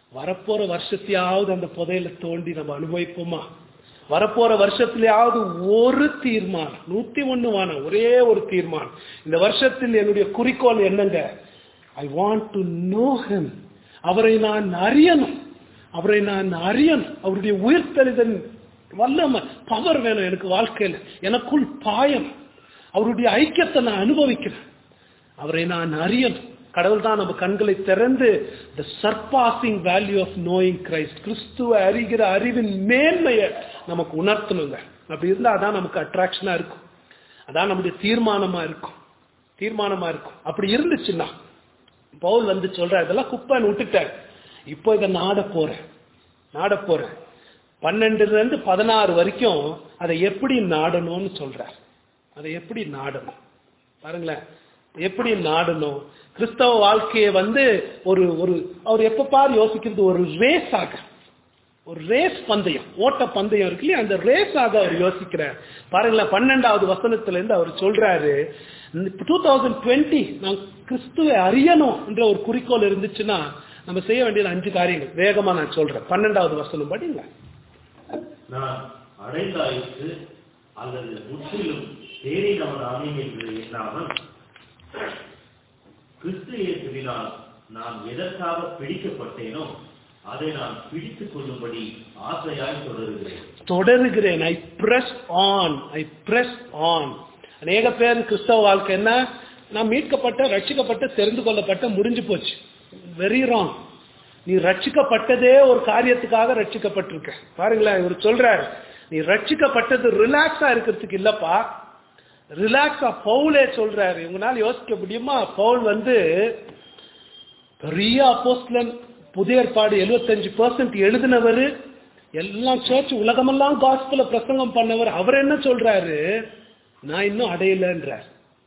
Speaker 1: வரப்போற வருஷத்தையாவது அந்த புதையில தோண்டி நம்ம அனுபவிப்போமா வரப்போற வருஷத்திலேயாவது ஒரு தீர்மானம் நூத்தி ஒண்ணு வானம் ஒரே ஒரு தீர்மானம் இந்த வருஷத்தில் என்னுடைய குறிக்கோள் என்னங்க I want to know him அவரை நான் அறியணும் அவரை நான் அறியணும் அவருடைய உயிர்த்தெழுதல் வல்லம பவர் வேணும் எனக்கு வாழ்க்கையில் எனக்குள் பாயம் அவருடைய ஐக்கியத்தை நான் அனுபவிக்கிறேன் அவரை நான் அறியணும் கடவுள் தான் நம்ம கண்களை திறந்து the surpassing value of knowing Christ கிறிஸ்துவ அறிகிற அறிவின் மேன்மையை நமக்கு உணர்த்தணுங்க அப்படி இருந்தா அதான் நமக்கு அட்ராக்ஷனா இருக்கும் அதான் நம்முடைய தீர்மானமா இருக்கும் தீர்மானமா இருக்கும் அப்படி இருந்துச்சுன்னா பவுல் வந்து சொல்ற இதெல்லாம் குப்பைன்னு விட்டுட்டார் இப்போ இதை நாட போறேன் நாட போறேன் பன்னெண்டுல இருந்து பதினாறு வரைக்கும் அதை எப்படி நாடணும்னு சொல்றார் அதை எப்படி நாடணும் பாருங்களேன் எப்படி நாடணும் கிறிஸ்தவ வாழ்க்கையை வந்து ஒரு ஒரு அவர் எப்ப பாரு யோசிக்கிறது ஒரு ரேஸ் ஆக ஒரு ரேஸ் பந்தயம் ஓட்ட பந்தயம் இருக்கு இல்லையா அந்த ரேஸ் ஆக அவர் யோசிக்கிறார் பாருங்களேன் பன்னெண்டாவது வசனத்துல இருந்து அவர் சொல்றாரு டூ தௌசண்ட் டுவெண்ட்டி நான் கிறிஸ்துவை அறியணும் என்ற ஒரு குறிக்கோள் இருந்துச்சுன்னா நம்ம செய்ய வேண்டியது அஞ்சு காரியங்கள் வேகமா நான் சொல்றேன் பன்னெண்டாவது வசனம் படிங்க
Speaker 2: நான் அடைந்தாயிற்று அல்லது முற்றிலும் தேறினவன் ஆனேன் என்று எண்ணாமல் கிறிஸ்து இயேசுவினால் நான் எதற்காக பிடிக்கப்பட்டேனோ அதை நான் பிடித்துக் கொள்ளும்படி ஆசையாய் தொடருகிறேன்
Speaker 1: தொடருகிறேன் I press on I press on அநேக பேர் கிறிஸ்தவ வாழ்க்கை என்ன நான் மீட்கப்பட்ட ரட்சிக்கப்பட்ட தெரிந்து கொள்ளப்பட்ட முடிஞ்சு போச்சு வெரி ராங் நீ ரட்சிக்கப்பட்டதே ஒரு காரியத்துக்காக ரட்சிக்கப்பட்டிருக்க பாருங்களேன் இவர் சொல்றாரு நீ ரட்சிக்கப்பட்டது ரிலாக்ஸா இருக்கிறதுக்கு இல்லப்பா ரிலாக்ஸா பவுலே சொல்றாரு இவங்களால யோசிக்க முடியுமா பவுல் வந்து பெரிய அப்போஸ்லன் புதிய ஏற்பாடு எழுபத்தஞ்சு பர்சன்ட் எழுதினவர் எல்லாம் சர்ச் உலகமெல்லாம் காஸ்பல பிரசங்கம் பண்ணவர் அவர் என்ன சொல்றாரு நான் இன்னும் அடையலன்றார்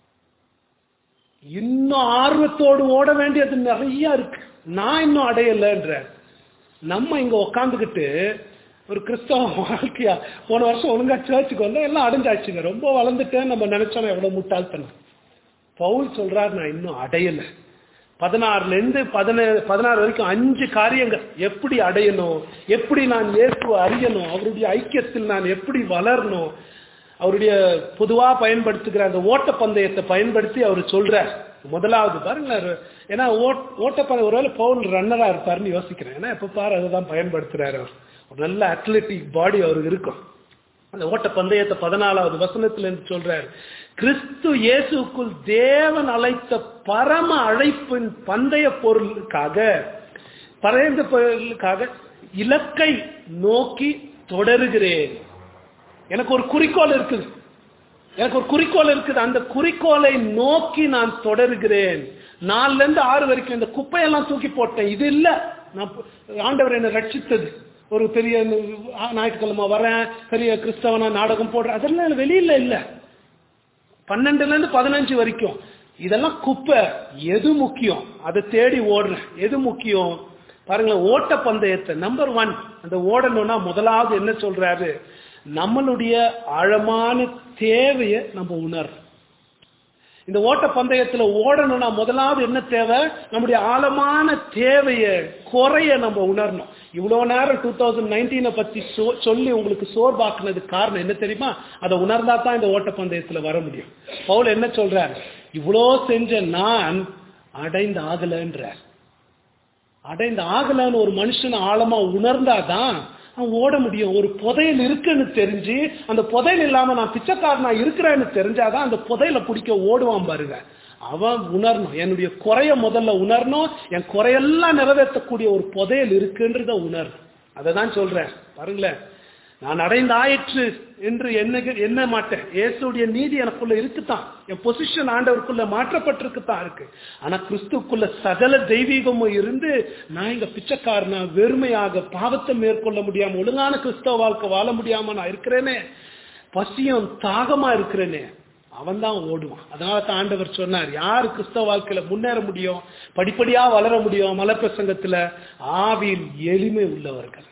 Speaker 1: இன்னும் ஆர்வத்தோடு ஓட வேண்டியது நிறைய இருக்கு நான் இன்னும் அடையலன்றார் நம்ம இங்க உக்காந்துக்கிட்டு ஒரு கிறிஸ்தவ வாழ்க்கையா போன வருஷம் ஒழுங்கா சர்ச்சுக்கு வந்தா எல்லாம் அடைஞ்சாச்சுங்க ரொம்ப வளர்ந்துட்டேன்னு நம்ம நினைச்சோம் எவ்வளவு முட்டாள்தனம் பவுல் சொல்றாரு நான் இன்னும் அடையல பதினாறுல இருந்து பதினேழு பதினாறு வரைக்கும் அஞ்சு காரியங்கள் எப்படி அடையணும் எப்படி நான் இயேசுவை அறியணும் அவருடைய ஐக்கியத்தில் நான் எப்படி வளரணும் அவருடைய பொதுவா பயன்படுத்துகிற அந்த ஓட்ட பந்தயத்தை பயன்படுத்தி அவர் சொல்றார் முதலாவது பாருங்களேன் ஏன்னா ஓட் ஓட்டப்பந்தயம் ஒருவேளை பவுல் ரன்னரா இருப்பாருன்னு யோசிக்கிறேன் ஏன்னா எப்ப பாரு அதுதான் பயன்படுத்துறாரு அவர் ஒரு நல்ல அத்லெட்டிக் பாடி அவருக்கு இருக்கும் அந்த ஓட்ட பந்தயத்தை பதினாலாவது வசனத்துல இருந்து சொல்றாரு கிறிஸ்து இயேசுக்குள் தேவன் அழைத்த பரம அழைப்பின் பந்தய பொருளுக்காக பரைந்த பொருளுக்காக இலக்கை நோக்கி தொடருகிறேன் எனக்கு ஒரு குறிக்கோள் இருக்குது எனக்கு ஒரு குறிக்கோள் இருக்குது அந்த குறிக்கோளை நோக்கி நான் தொடருகிறேன் நாலுல இருந்து ஆறு வரைக்கும் இந்த குப்பையெல்லாம் தூக்கி போட்டேன் இது இல்ல நான் ஆண்டவர் என்னை ரட்சித்தது ஒரு பெரிய ஞாயிற்றுக்கிழமை வரேன் பெரிய கிறிஸ்தவனா நாடகம் போடுறேன் அதெல்லாம் வெளியில இல்ல பன்னெண்டுல இருந்து பதினஞ்சு வரைக்கும் இதெல்லாம் குப்பை எது முக்கியம் அதை தேடி ஓடுறேன் எது முக்கியம் பாருங்களேன் ஓட்ட பந்தயத்தை நம்பர் ஒன் அந்த ஓடணும்னா முதலாவது என்ன சொல்றாரு நம்மளுடைய ஆழமான தேவையை நம்ம உணர்றோம் இந்த ஓட்ட பந்தயத்துல ஓடணும்னா முதலாவது என்ன தேவை நம்முடைய ஆழமான தேவையை குறைய நம்ம உணரணும் இவ்வளவு நேரம் டூ தௌசண்ட் நைன்டீனை பத்தி சொல்லி உங்களுக்கு சோர்வாக்குனதுக்கு காரணம் என்ன தெரியுமா அதை உணர்ந்தா தான் இந்த ஓட்ட பந்தயத்துல வர முடியும் பவுல் என்ன சொல்றாரு இவ்வளோ செஞ்ச நான் அடைந்து ஆகலன்றார் அடைந்து ஆகலன்னு ஒரு மனுஷன் ஆழமா உணர்ந்தாதான் அவன் ஓட முடியும் ஒரு புதையல் இருக்குன்னு தெரிஞ்சு அந்த புதையல் இல்லாம நான் பிச்சைக்காரனா இருக்கிறேன்னு தெரிஞ்சாதான் அந்த புதையலை பிடிக்க ஓடுவான் பாருங்க அவன் உணரணும் என்னுடைய குறைய முதல்ல உணரணும் என் குறையெல்லாம் நிறைவேற்றக்கூடிய ஒரு புதையல் இருக்குன்றத உணரணும் அதை தான் சொல்றேன் பாருங்களேன் நான் அடைந்த ஆயிற்று என்று என்ன என்ன மாட்டேன் இயேசுடைய நீதி எனக்குள்ள இருக்குதான் என் பொசிஷன் ஆண்டவருக்குள்ள மாற்றப்பட்டிருக்குதான் இருக்கு ஆனா கிறிஸ்துக்குள்ள சகல தெய்வீகமும் இருந்து நான் இங்க பிச்சைக்காரனா வெறுமையாக பாவத்தை மேற்கொள்ள முடியாம ஒழுங்கான கிறிஸ்தவ வாழ்க்கை வாழ முடியாம நான் இருக்கிறேனே பசியம் தாகமா இருக்கிறேனே அவன் தான் ஓடுவான் அதனால தான் ஆண்டவர் சொன்னார் யார் கிறிஸ்தவ வாழ்க்கையில முன்னேற முடியும் படிப்படியா வளர முடியும் மலப்பிரசங்கத்துல ஆவியில் எளிமை உள்ளவர்கள்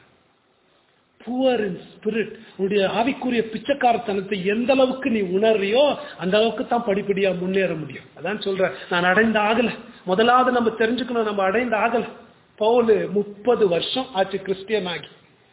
Speaker 1: புவர் இன் ஸ்பிரிட் உன்னுடைய ஆவிக்குரிய பிச்சைக்காரத்தனத்தை எந்த அளவுக்கு நீ உணர்றியோ அந்த அளவுக்கு தான் படிப்படியா முன்னேற முடியும் அதான் சொல்ற நான் அடைந்த ஆகல முதலாவது நம்ம தெரிஞ்சுக்கணும் நம்ம அடைந்த ஆகல பவுலு முப்பது வருஷம் ஆச்சு கிறிஸ்டியன் ஆகி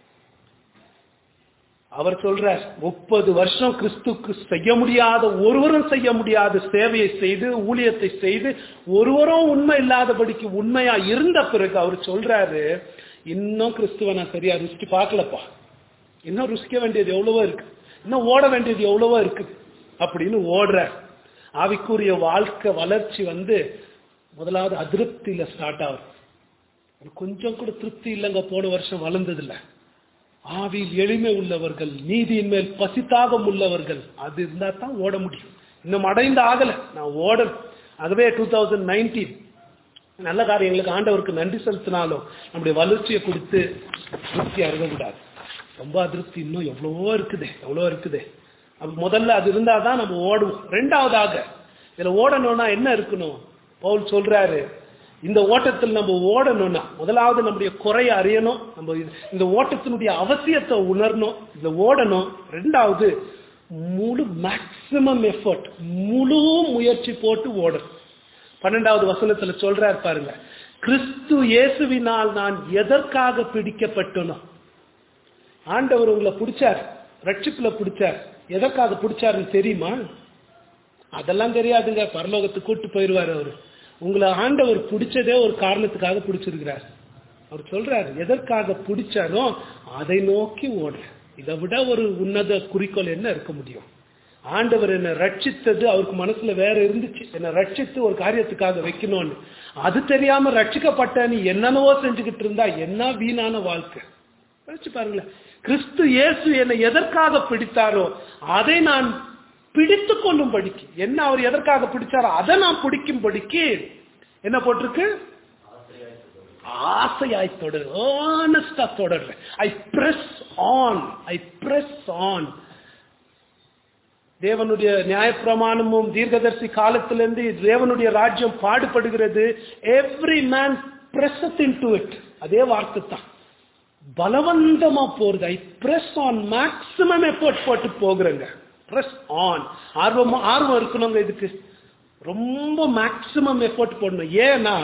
Speaker 1: அவர் சொல்றார் முப்பது வருஷம் கிறிஸ்துக்கு செய்ய முடியாத ஒருவரும் செய்ய முடியாத சேவையை செய்து ஊழியத்தை செய்து ஒருவரும் உண்மை இல்லாதபடிக்கு உண்மையா இருந்த பிறகு அவர் சொல்றாரு இன்னும் கிறிஸ்துவ நான் சரியா ருசிச்சு பார்க்கலப்பா இன்னும் ருசிக்க வேண்டியது எவ்வளவோ இருக்கு இன்னும் ஓட வேண்டியது எவ்வளவோ இருக்கு அப்படின்னு ஓடுற ஆவிக்குரிய வாழ்க்கை வளர்ச்சி வந்து முதலாவது அதிருப்தியில ஸ்டார்ட் ஆகுது கொஞ்சம் கூட திருப்தி இல்லைங்க போன வருஷம் வளர்ந்ததில்லை ஆவியில் எளிமை உள்ளவர்கள் நீதியின் மேல் பசித்தாகம் உள்ளவர்கள் அது இருந்தா தான் ஓட முடியும் இன்னும் அடைந்து ஆகல நான் ஓடணும் அதுவே டூ தௌசண்ட் நைன்டீன் நல்ல காரியங்களுக்கு ஆண்டவருக்கு நன்றி செலுத்தினாலும் நம்முடைய வளர்ச்சியை கொடுத்து திருப்தியா இருக்கக்கூடாது ரொம்ப அதிருப்தி இன்னும் எவ்வளவோ இருக்குது எவ்வளவோ இருக்குது அப்ப முதல்ல அது இருந்தாதான் நம்ம ஓடுவோம் ரெண்டாவதாக இதுல ஓடணும்னா என்ன இருக்கணும் பவுல் சொல்றாரு இந்த ஓட்டத்தில் நம்ம ஓடணும்னா முதலாவது நம்முடைய குறைய அறியணும் நம்ம இந்த ஓட்டத்தினுடைய அவசியத்தை உணரணும் இதுல ஓடணும் ரெண்டாவது முழு மேக்சிமம் எஃபர்ட் முழு முயற்சி போட்டு ஓடணும் பன்னெண்டாவது வசனத்துல சொல்றாரு பாருங்க கிறிஸ்து இயேசுவினால் நான் எதற்காக பிடிக்கப்பட்டனோ ஆண்டவர் உங்களை பிடிச்சார் ரட்சிப்புல பிடிச்சார் எதற்காக பிடிச்சாருன்னு தெரியுமா அதெல்லாம் தெரியாதுங்க பரலோகத்துக்கு கூட்டு போயிடுவார் அவரு உங்களை ஆண்டவர் பிடிச்சதே ஒரு காரணத்துக்காக பிடிச்சிருக்கிறார் அவர் சொல்றாரு எதற்காக பிடிச்சாரோ அதை நோக்கி ஓடுற இதை விட ஒரு உன்னத குறிக்கோள் என்ன இருக்க முடியும் ஆண்டவர் என்னை ரட்சித்தது அவருக்கு மனசுல வேற இருந்துச்சு என்னை ரட்சித்து ஒரு காரியத்துக்காக வைக்கணும்னு அது தெரியாம ரட்சிக்கப்பட்ட நீ என்னென்னவோ செஞ்சுக்கிட்டு இருந்தா என்ன வீணான வாழ்க்கை யோசிச்சு பாருங்களேன் கிறிஸ்து இயேசு என்னை எதற்காக பிடித்தாரோ அதை நான் பிடித்து கொள்ளும் படிக்கு என்ன அவர் எதற்காக பிடிச்சாரோ அதை நான் பிடிக்கும் படிக்கு என்ன போட்டிருக்கு ஆசையாய் தொடர் ஏர்னஸ்டா தொடர்றேன் I press on I press on தேவனுடைய நியாயப்பிரமாணமும் தீர்க்கதரிசி காலத்திலிருந்து தேவனுடைய ராஜ்யம் பாடுபடுகிறது every man press in to it அதே வார்த்தை தான் பலவந்தமா போறது I press on maximum effort போட்டு போகிறேங்க பிரஸ் ஆன் ஆர்வம் ஆர்வம் இருக்கணுங்க இதுக்கு ரொம்ப மேக்சிமம் எஃபர்ட் போடணும் ஏன்னா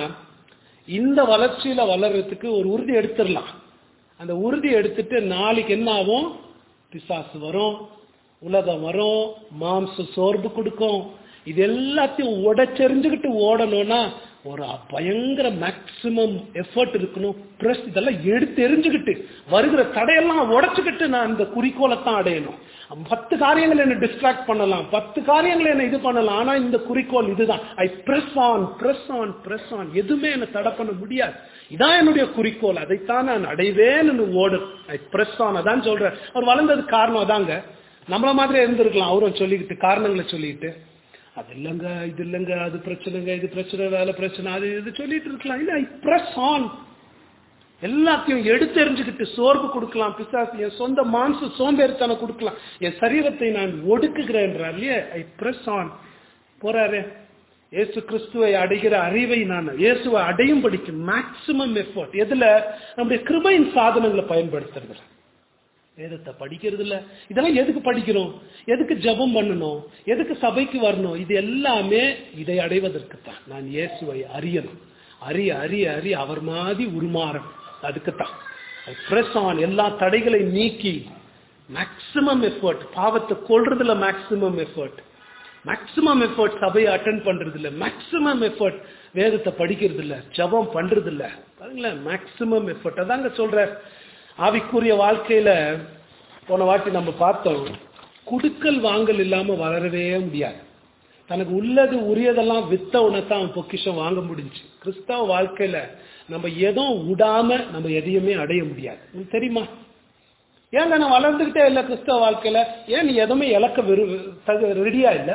Speaker 1: இந்த வளர்ச்சியில வளர்றதுக்கு ஒரு உறுதி எடுத்துடலாம் அந்த உறுதி எடுத்துட்டு நாளைக்கு என்ன ஆகும் பிசாசு வரும் உலகம் வரும் மாம்ச சோர்வு கொடுக்கும் இது எல்லாத்தையும் உடைச்செறிஞ்சுக்கிட்டு ஓடணும்னா ஒரு பயங்கர மேக்சிமம் எஃபர்ட் இருக்கணும் ப்ரெஸ் இதெல்லாம் எடுத்து எரிஞ்சுக்கிட்டு வருகிற தடையெல்லாம் உடைச்சுக்கிட்டு நான் இந்த குறிக்கோளை தான் அடையணும் பத்து காரியங்கள் என்ன டிஸ்ட்ராக்ட் பண்ணலாம் பத்து காரியங்கள் என்ன இது பண்ணலாம் ஆனா இந்த குறிக்கோள் இதுதான் I press on press on press on எதுவுமே என்ன தடை பண்ண முடியாது இதான் என்னுடைய குறிக்கோள் அதைத்தான் நான் அடைவேன்னு ஓடு ஐ பிரஸ் ஆன் அதான் சொல்றேன் அவர் வளர்ந்ததுக்கு காரணம் அதாங்க நம்மள மாதிரி இருந்திருக்கலாம் அவரும் சொல்லிக்கிட்டு காரணங்களை சொல்லிக்கிட்டு அது இல்லைங்க இது இல்லைங்க அது பிரச்சனைங்க இது பிரச்சனை வேலை பிரச்சனை அது இது சொல்லிட்டு இருக்கலாம் இல்ல ஐ பிரஸ் ஆன் எல்லாத்தையும் எடுத்தெறிஞ்சுக்கிட்டு சோர்வு கொடுக்கலாம் பிசாசு என் சொந்த மாம்ச சோம்பேறித்தனம் கொடுக்கலாம் என் சரீரத்தை நான் ஒடுக்குகிறேன்றார் இல்லையா ஐ பிரஸ் ஆன் போறாரு இயேசு கிறிஸ்துவை அடைகிற அறிவை நான் இயேசுவை அடையும் படிக்கும் மேக்சிமம் எஃபர்ட் எதுல நம்முடைய கிருபையின் சாதனங்களை பயன்படுத்துறது வேதத்தை படிக்கிறது இல்ல இதெல்லாம் எதுக்கு படிக்கிறோம் எதுக்கு ஜபம் பண்ணணும் எதுக்கு சபைக்கு வரணும் இது எல்லாமே இதை அடைவதற்கு தான் நான் இயேசுவை அறியணும் அறிய அறிய அறிய அவர் மாதிரி உருமாறணும் அதுக்குத்தான் பிரஸ் ஆன் எல்லா தடைகளை நீக்கி மேக்சிமம் எஃபர்ட் பாவத்தை கொள்றதுல மேக்சிமம் எஃபர்ட் மேக்சிமம் எஃபர்ட் சபையை அட்டன் பண்றது இல்ல மேக்சிமம் எஃபர்ட் வேதத்தை படிக்கிறது இல்ல ஜபம் பண்றது இல்ல பாருங்களேன் மேக்சிமம் எஃபர்ட் அதாங்க சொல்ற ஆவிக்குரிய வாழ்க்கையில போன வாட்டி நம்ம பார்த்தோம் குடுக்கல் வாங்கல் இல்லாம வளரவே முடியாது தனக்கு உள்ளது உரியதெல்லாம் வித்த உடனே அவன் பொக்கிஷம் வாங்க முடிஞ்சு கிறிஸ்தவ வாழ்க்கையில நம்ம எதுவும் விடாம நம்ம எதையுமே அடைய முடியாது உங்களுக்கு தெரியுமா ஏங்க நான் வளர்ந்துகிட்டே இல்லை கிறிஸ்தவ வாழ்க்கையில ஏன் நீ எதுவுமே இழக்க வெறு ரெடியா இல்லை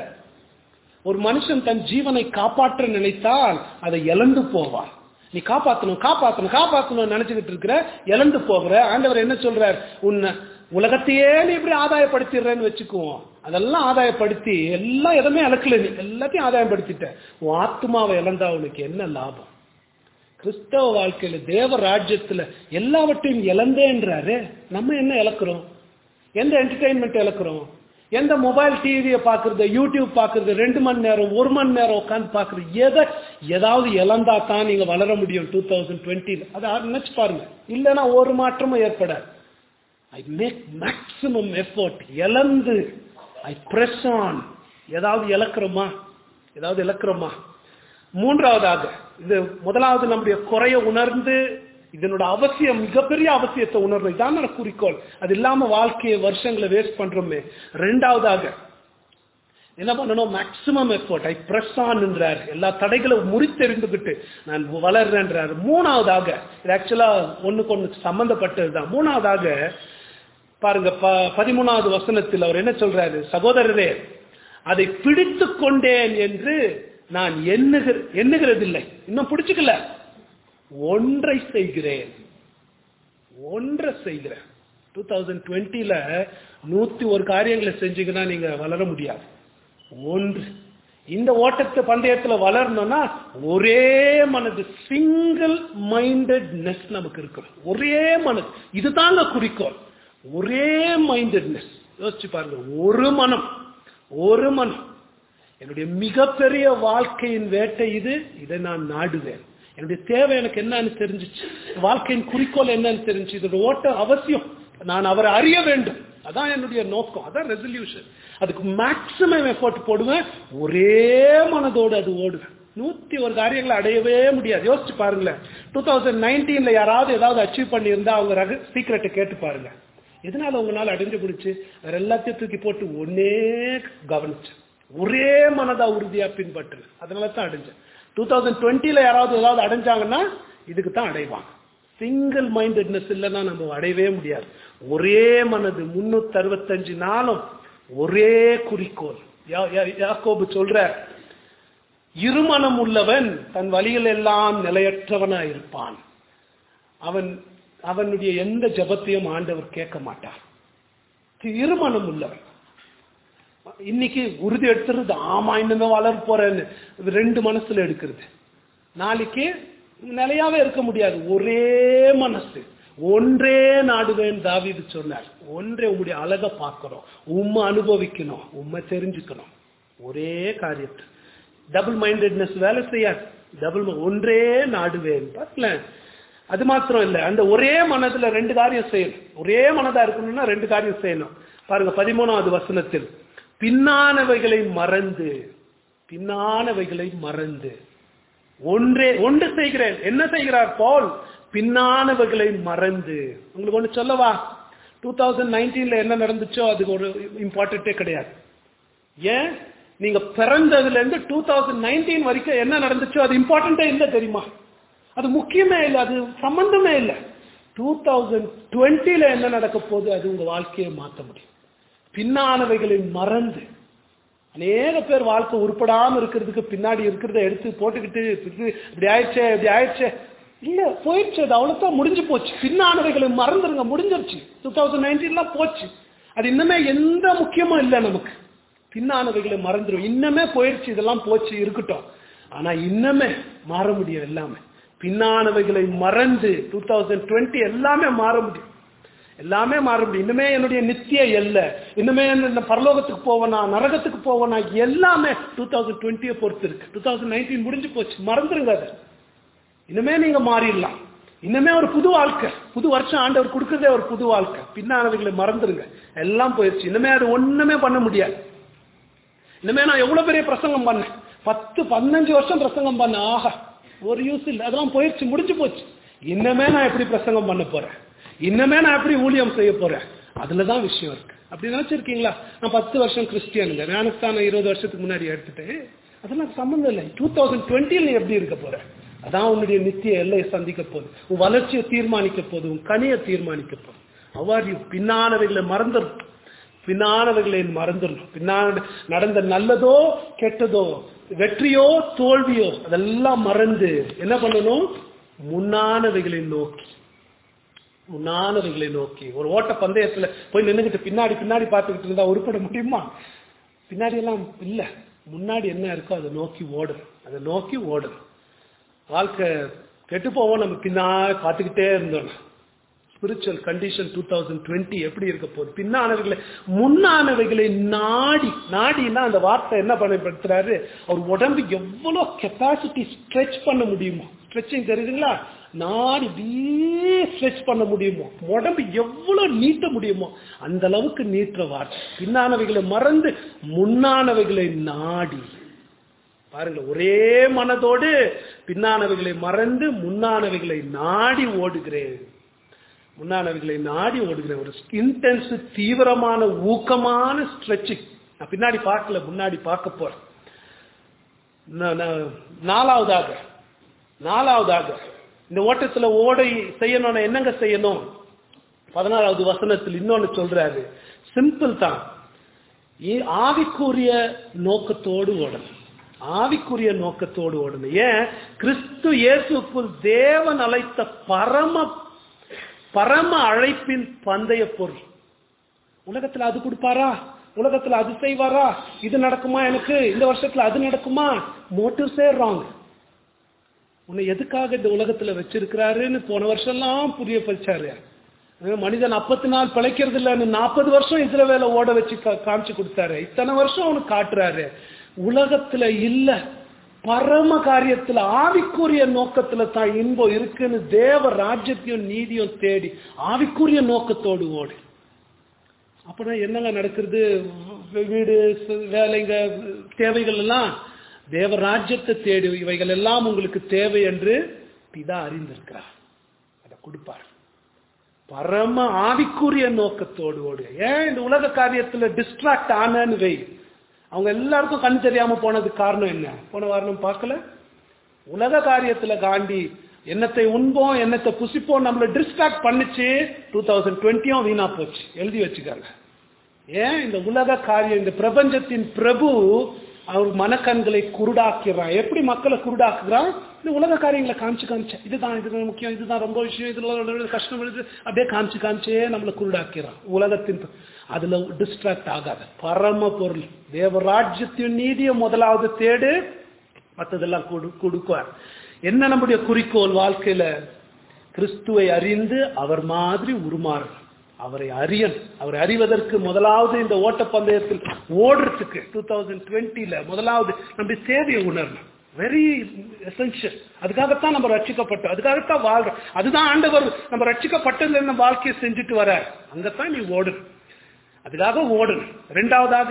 Speaker 1: ஒரு மனுஷன் தன் ஜீவனை காப்பாற்ற நினைத்தால் அதை இழந்து போவான் நீ காப்பாத்தணும் காப்பாத்தணும் காப்பாத்தணும் நினைச்சுக்கிட்டு இருக்கிற இழந்து போகிற ஆண்டவர் என்ன சொல்றார் உன்னை உலகத்தையே நீ இப்படி ஆதாயப்படுத்திடுறேன்னு வச்சுக்குவோம் அதெல்லாம் ஆதாயப்படுத்தி எல்லாம் எதுவுமே இழக்கல நீ எல்லாத்தையும் ஆதாயப்படுத்திட்ட உன் ஆத்மாவை இழந்தா உனக்கு என்ன லாபம் கிறிஸ்தவ வாழ்க்கையில தேவ ராஜ்யத்துல எல்லாவற்றையும் இழந்தேன்றாரு நம்ம என்ன இழக்கிறோம் எந்த என்டர்டைன்மெண்ட் இழக்கிறோம் எந்த மொபைல் டிவியை பார்க்கறது யூடியூப் பார்க்கறது ரெண்டு மணி நேரம் ஒரு மணி நேரம் உட்காந்து பார்க்கறது எதை ஏதாவது இழந்தா தான் நீங்க வளர முடியும் டூ தௌசண்ட் டுவெண்ட்டில அதை நினைச்சு பாருங்க இல்லைன்னா ஒரு மாற்றமும் ஏற்படாது ஐ மேக் மேக்சிமம் எஃபோர்ட் இழந்து ஐ பிரஸ் ஆன் ஏதாவது இழக்கிறோமா ஏதாவது இழக்கிறோமா மூன்றாவதாக இது முதலாவது நம்முடைய குறைய உணர்ந்து இதனோட அவசியம் மிகப்பெரிய அவசியத்தை உணர்வு இதான் குறிக்கோள் அது இல்லாம வாழ்க்கையை வருஷங்களை வேஸ்ட் பண்றோமே ரெண்டாவதாக என்ன பண்ணணும் மேக்சிமம் எஃபோர்ட் ஐ பிரஸ் ஆன்ன்றார் எல்லா தடைகளும் முறித்தெறிந்துகிட்டு நான் வளர்றேன்றார் மூணாவதாக இது ஆக்சுவலா ஒண்ணுக்கு ஒண்ணுக்கு சம்பந்தப்பட்டது தான் மூணாவதாக பாருங்க ப பதிமூணாவது வசனத்தில் அவர் என்ன சொல்றாரு சகோதரரே அதை பிடித்து கொண்டேன் என்று நான் எண்ணுகிற எண்ணுகிறதில்லை இன்னும் பிடிச்சுக்கல ஒன்றை செய்கிறேன் ஒன்றை செய்கிறேன் டூ தௌசண்ட் டுவெண்ட்டில நூத்தி ஒரு காரியங்களை செஞ்சீங்கன்னா நீங்க வளர முடியாது ஒன்று இந்த ஓட்டத்தை பந்தயத்துல வளரணும்னா ஒரே மனது சிங்கிள் மைண்டட்னஸ் நமக்கு இருக்கணும் ஒரே மனது இதுதாங்க குறிக்கோள் ஒரே மைண்டட்னஸ் யோசிச்சு பாருங்க ஒரு மனம் ஒரு மனம் என்னுடைய மிகப்பெரிய வாழ்க்கையின் வேட்டை இது இதை நான் நாடுவேன் என்னுடைய தேவை எனக்கு என்னன்னு தெரிஞ்சிச்சு வாழ்க்கையின் குறிக்கோள் என்னன்னு தெரிஞ்சு இதோட ஓட்ட அவசியம் நான் அவரை அறிய வேண்டும் அதான் என்னுடைய நோக்கம் அதான் ரெசல்யூஷன் அதுக்கு மேக்சிமம் எஃபோர்ட் போடுவேன் ஒரே மனதோடு அது ஓடுவேன் நூத்தி ஒரு காரியங்களை அடையவே முடியாது யோசிச்சு பாருங்களேன் டூ தௌசண்ட் நைன்டீன்ல யாராவது ஏதாவது அச்சீவ் பண்ணியிருந்தா அவங்க ரக சீக்கிரட்டை கேட்டு பாருங்க எதனால உங்களால அடைஞ்சு பிடிச்சு வேற எல்லாத்தையும் தூக்கி போட்டு ஒன்னே கவனிச்சு ஒரே மனதா உறுதியா பின்பற்று அதனால தான் அடைஞ்சேன் டூ தௌசண்ட் டுவெண்ட்டில யாராவது ஏதாவது அடைஞ்சாங்கன்னா இதுக்கு தான் அடைவாங்க சிங்கிள் மைண்டட்னஸ் இல்லைன்னா நம்ம அடையவே முடியாது ஒரே மனது முன்னூத்தி அறுபத்தஞ்சு நாளும் ஒரே குறிக்கோள் யாக்கோபு சொல்ற இருமனம் உள்ளவன் தன் வழிகள் எல்லாம் நிலையற்றவனா இருப்பான் அவன் அவனுடைய எந்த ஜபத்தையும் ஆண்டவர் கேட்க மாட்டார் இருமனம் உள்ளவன் இன்னைக்கு உறுதி எடுத்துறது ஆமா இன்னும் வளர போறேன்னு ரெண்டு மனசுல எடுக்கிறது நாளைக்கு நிலையாவே இருக்க முடியாது ஒரே மனசு ஒன்றே நாடுவேன் தாவிது சொன்னார் ஒன்றே உங்களுடைய அழக பார்க்கணும் உண்மை அனுபவிக்கணும் உண்மை தெரிஞ்சுக்கணும் ஒரே காரியத்தை டபுள் மைண்டட்னஸ் வேலை செய்யாது டபுள் ஒன்றே நாடுவேன் பார்க்கலேன் அது மாத்திரம் இல்ல அந்த ஒரே மனதுல ரெண்டு காரியம் செய்யணும் ஒரே மனதா இருக்கணும்னா ரெண்டு காரியம் செய்யணும் பாருங்க பதிமூணாவது வசனத்தில் பின்னானவைகளை மறந்து பின்னானவைகளை மறந்து ஒன்றே ஒன்று செய்கிறேன் என்ன செய்கிறார் பால் பின்னானவைகளை மறந்து உங்களுக்கு ஒண்ணு சொல்லவா டூ தௌசண்ட் நைன்டீன்ல என்ன நடந்துச்சோ அதுக்கு ஒரு இம்பார்ட்டன்டே கிடையாது ஏன் நீங்க பிறந்ததுல இருந்து டூ தௌசண்ட் நைன்டீன் வரைக்கும் என்ன நடந்துச்சோ அது இம்பார்ட்டன்டே இல்லை தெரியுமா அது முக்கியமே இல்லை அது சம்பந்தமே இல்லை டூ தௌசண்ட் டுவெண்ட்டில என்ன நடக்க போகுது அது உங்க வாழ்க்கையை மாற்ற முடியும் பின்னானவைகளை மறந்து அநேக பேர் வாழ்க்கை உருப்படாம இருக்கிறதுக்கு பின்னாடி இருக்கிறத எடுத்து போட்டுக்கிட்டு இப்படி ஆயிடுச்சே இப்படி ஆயிடுச்சே இல்ல போயிடுச்சு அது அவ்வளவுதான் முடிஞ்சு போச்சு பின்னானவைகளை மறந்துருங்க முடிஞ்சிருச்சு டூ தௌசண்ட் நைன்டீன்லாம் போச்சு அது இன்னுமே எந்த முக்கியமும் இல்லை நமக்கு பின்னானவைகளை மறந்துடும் இன்னமே போயிடுச்சு இதெல்லாம் போச்சு இருக்கட்டும் ஆனா இன்னமே மாற முடியும் எல்லாமே பின்னானவைகளை மறந்து டூ தௌசண்ட் டுவெண்ட்டி எல்லாமே மாற முடியும் எல்லாமே மாற முடியும் இன்னுமே என்னுடைய நித்திய எல்ல இன்னுமே என்ன பரலோகத்துக்கு போவனா நரகத்துக்கு போவனா எல்லாமே டூ தௌசண்ட் டுவெண்ட்டியை பொறுத்து இருக்கு டூ தௌசண்ட் நைன்டீன் முடிஞ்சு போச்சு மறந்துருங்க அதை இனிமே நீங்க மாறிடலாம் இன்னுமே ஒரு புது வாழ்க்கை புது வருஷம் ஆண்டவர் கொடுக்கறதே ஒரு புது வாழ்க்கை பின்னானவைகளை மறந்துருங்க எல்லாம் போயிடுச்சு இனிமே அது ஒண்ணுமே பண்ண முடியாது இனிமே நான் எவ்வளவு பெரிய பிரசங்கம் பண்ணேன் பத்து பதினஞ்சு வருஷம் பிரசங்கம் பண்ண ஆஹா ஒரு யூஸ் இல்லை அதெல்லாம் போயிடுச்சு முடிஞ்சு போச்சு இன்னமே நான் எப்படி பிரசங்கம் பண்ண போறேன் இன்னமே நான் எப்படி ஊழியம் செய்ய போறேன் அதுலதான் விஷயம் இருக்கு அப்படி நினைச்சிருக்கீங்களா நான் பத்து வருஷம் கிறிஸ்டியனுங்க ஞானஸ்தானம் இருபது வருஷத்துக்கு முன்னாடி எடுத்துட்டேன் அதெல்லாம் சம்மந்தம் இல்லை டூ தௌசண்ட் டுவெண்ட்டில எப்படி இருக்க போற அதான் உன்னுடைய நித்திய எல்லையை சந்திக்க போகுது உன் வளர்ச்சியை தீர்மானிக்க போகுது உன் கனியை தீர்மானிக்க போகுது அவ்வாறு பின்னானவைகளை மறந்துடும் பின்னானவைகளை மறந்துடணும் பின்னாடி நடந்த நல்லதோ கெட்டதோ வெற்றியோ தோல்வியோ அதெல்லாம் மறந்து என்ன பண்ணணும் முன்னானவைகளை நோக்கி முன்னானவைகளை நோக்கி ஒரு ஓட்ட பந்தயத்துல போய் நின்றுகிட்டு பின்னாடி பின்னாடி பார்த்துக்கிட்டு இருந்தா உருப்பட முடியுமா பின்னாடி எல்லாம் இல்ல முன்னாடி என்ன இருக்கோ அதை நோக்கி ஓடணும் அதை நோக்கி ஓடணும் வாழ்க்கை கெட்டு போவோம் நம்ம பின்னாடி பார்த்துக்கிட்டே இருந்தோம் spiritual condition two thousand twenty எப்படி இருக்க போகுது பின்னானவைகளை முன்னானவைகளை நாடி நாடினா அந்த வார்த்தை என்ன பயன்படுத்துறாரு அவர் உடம்பு எவ்வளோ கெப்பாசிட்டி ஸ்ட்ரெச் பண்ண முடியுமோ ஸ்ட்ரெச்சிங் தெரியுதுங்களா நாடி ஸ்ட்ரெச் பண்ண முடியுமோ உடம்பு எவ்வளவு நீட்ட முடியுமோ அந்த அளவுக்கு நீட்டுற வார்த்தை பின்னானவைகளை மறந்து முன்னானவைகளை நாடி பாருங்க ஒரே மனதோடு பின்னானவைகளை மறந்து முன்னானவைகளை நாடி ஓடுகிறேன் முன்னானவைகளை நாடி ஓடுகிறேன் ஒரு இன்டென்ஸ் தீவிரமான ஊக்கமான ஸ்ட்ரெச்சிங் நான் பின்னாடி பார்க்கல முன்னாடி பார்க்க போறேன் நா- நா- நாலாவதாக நாலாவதாக இந்த ஓட்டத்துல ஓடை செய்யணும்னா என்னங்க செய்யணும் பதினாறாவது வசனத்தில் இன்னொன்னு சொல்றாரு சிம்பிள் தான் இ- ஆவிக்குரிய நோக்கத்தோடு ஓடணும் ஆவிக்குரிய நோக்கத்தோடு ஓடணும் ஏன் கிறிஸ்து இயேசுக்குள் தேவன் அழைத்த பரம பரம அழைப்பின் பந்தய பொருள் உலகத்துல அது கொடுப்பாரா உலகத்துல அது செய்வாரா இது நடக்குமா எனக்கு இந்த வருஷத்துல அது நடக்குமா மோட்டிவ்ஸே ராங் உன்னை எதுக்காக இந்த உலகத்துல வச்சிருக்கிறாருன்னு போன வருஷம்லாம் புரிய பறிச்சாரு அஹ் மனிதன் அப்பத்து நாள் பிழைக்கிறது இல்லைன்னு நாற்பது வருஷம் இஸ்ரவேல ஓட வச்சு கா- காமிச்சு கொடுத்தாரு இத்தனை வருஷம் அவனுக்கு காட்டுறாரு உலகத்துல இல்ல பரம காரியத்துல ஆவிக்குரிய நோக்கத்துல தான் இன்பம் இருக்குன்னு தேவ ராஜ்யத்தையும் நீதியும் தேடி ஆவிக்குரிய நோக்கத்தோடு ஓடு அப்பனா என்னங்க நடக்கிறது வீ- வீடு சு- வேலைங்க தேவைகள் எல்லாம் தேவ ராஜ்யத்தை தேடி இவைகள் எல்லாம் உங்களுக்கு தேவை என்று பிதா அறிந்திருக்கிறார் அதை கொடுப்பார் பரம ஆவிக்குரிய நோக்கத்தோடு ஓடு ஏன் இந்த உலக காரியத்துல டிஸ்ட்ராக்ட் ஆனன்னு வை அவங்க எல்லாருக்கும் கண் தெரியாம போனதுக்கு காரணம் என்ன போன வாரம் பார்க்கல உலக காரியத்துல காண்டி என்னத்தை உண்போம் என்னத்தை புசிப்போம் நம்மளை டிஸ்ட்ராக்ட் பண்ணுச்சு டூ தௌசண்ட் டுவெண்ட்டியும் வீணா போச்சு எழுதி வச்சுக்காங்க ஏன் இந்த உலக காரியம் இந்த பிரபஞ்சத்தின் பிரபு அவர் மனக்கண்களை குருடாக்கிறான் எப்படி மக்களை குருடாக்குறான் இந்த உலக காரியங்களை காமிச்சு காமிச்சேன் இதுதான் இதுதான் முக்கியம் இதுதான் ரொம்ப விஷயம் இதுல கஷ்டம் இருக்குது அப்படியே காமிச்சு காமிச்சே நம்மளை குருடாக்கிறான் உலகத்தின் ப- அதுல டிஸ்ட்ராக்ட் ஆகாத பரம பொருள் தேவராஜ்யத்தின் நீதியை முதலாவது தேடு மற்றதெல்லாம் கொடு கொடுக்குவார் என்ன நம்முடைய குறிக்கோள் வாழ்க்கையில கிறிஸ்துவை அறிந்து அவர் மாதிரி உருமாறணும் அவரை அறியன் அவரை அறிவதற்கு முதலாவது இந்த ஓட்டப்பந்தயத்தில் ஓடுறதுக்கு டூ தௌசண்ட் டுவெண்ட்டில முதலாவது நம்முடைய தேவையை உணரணும் வெரி எசென்ஷியல் அதுக்காகத்தான் நம்ம ரட்சிக்கப்பட்டோம் அதுக்காகத்தான் வாழ்றோம் அதுதான் ஆண்டவர் நம்ம ரட்சிக்கப்பட்டதுல நம்ம வாழ்க்கையை செஞ்சுட்டு வர அங்கத்தான் நீ ஓடணும் அதுக்காக ஓடணும் ரெண்டாவதாக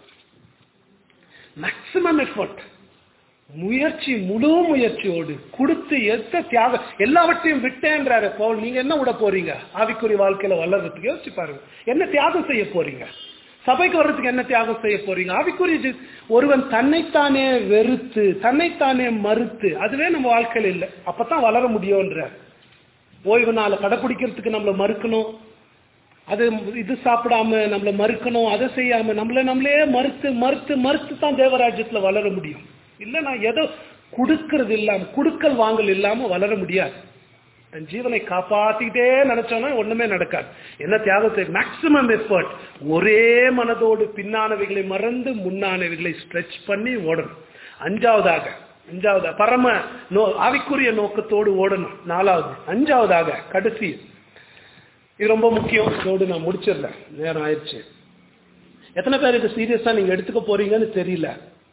Speaker 1: மேக்சிமம் எஃபர்ட் முயற்சி முழு முயற்சியோடு கொடுத்து எந்த தியாகம் எல்லாவற்றையும் விட்டேன்றாரு பவுல் நீங்க என்ன விட போறீங்க ஆவிக்குரிய வாழ்க்கையில வளர்றதுக்கு யோசிச்சு பாருங்க என்ன தியாகம் செய்ய போறீங்க சபைக்கு வர்றதுக்கு என்ன தியாகம் செய்ய போறீங்க ஆவிக்குரிய ஜீ- ஒருவன் தன்னைத்தானே வெறுத்து தன்னைத்தானே மறுத்து அதுவே நம்ம வாழ்க்கையில இல்லை அப்பதான் வளர முடியும்ன்ற ஓய்வு நாளை கடைப்பிடிக்கிறதுக்கு நம்மளை மறுக்கணும் அது இது சாப்பிடாம நம்மளை மறுக்கணும் அதை செய்யாம நம்மள நம்மளே மறுத்து மறுத்து மறுத்து தான் தேவராஜ்யத்துல வளர முடியும் இல்ல நான் ஏதோ கொடுக்கறது இல்லாம குடுக்கல் வாங்கல் இல்லாம வளர முடியாது தன் ஜீவனை காப்பாத்திக்கிட்டே நினைச்சோம்னா ஒண்ணுமே நடக்காது என்ன தியாகத்தை மேக்சிமம் எஃபர்ட் ஒரே மனதோடு பின்னானவைகளை மறந்து முன்னானவைகளை ஸ்ட்ரெச் பண்ணி ஓடணும் அஞ்சாவதாக அஞ்சாவது பரம நோ ஆவிக்குரிய நோக்கத்தோடு ஓடணும் நாலாவது அஞ்சாவதாக கடைசி இது ரொம்ப முக்கியம் இதோடு நான் முடிச்சிடல நேரம் ஆயிடுச்சு எத்தனை பேர் இது சீரியஸா நீங்க எடுத்துக்க போறீங்கன்னு தெரியல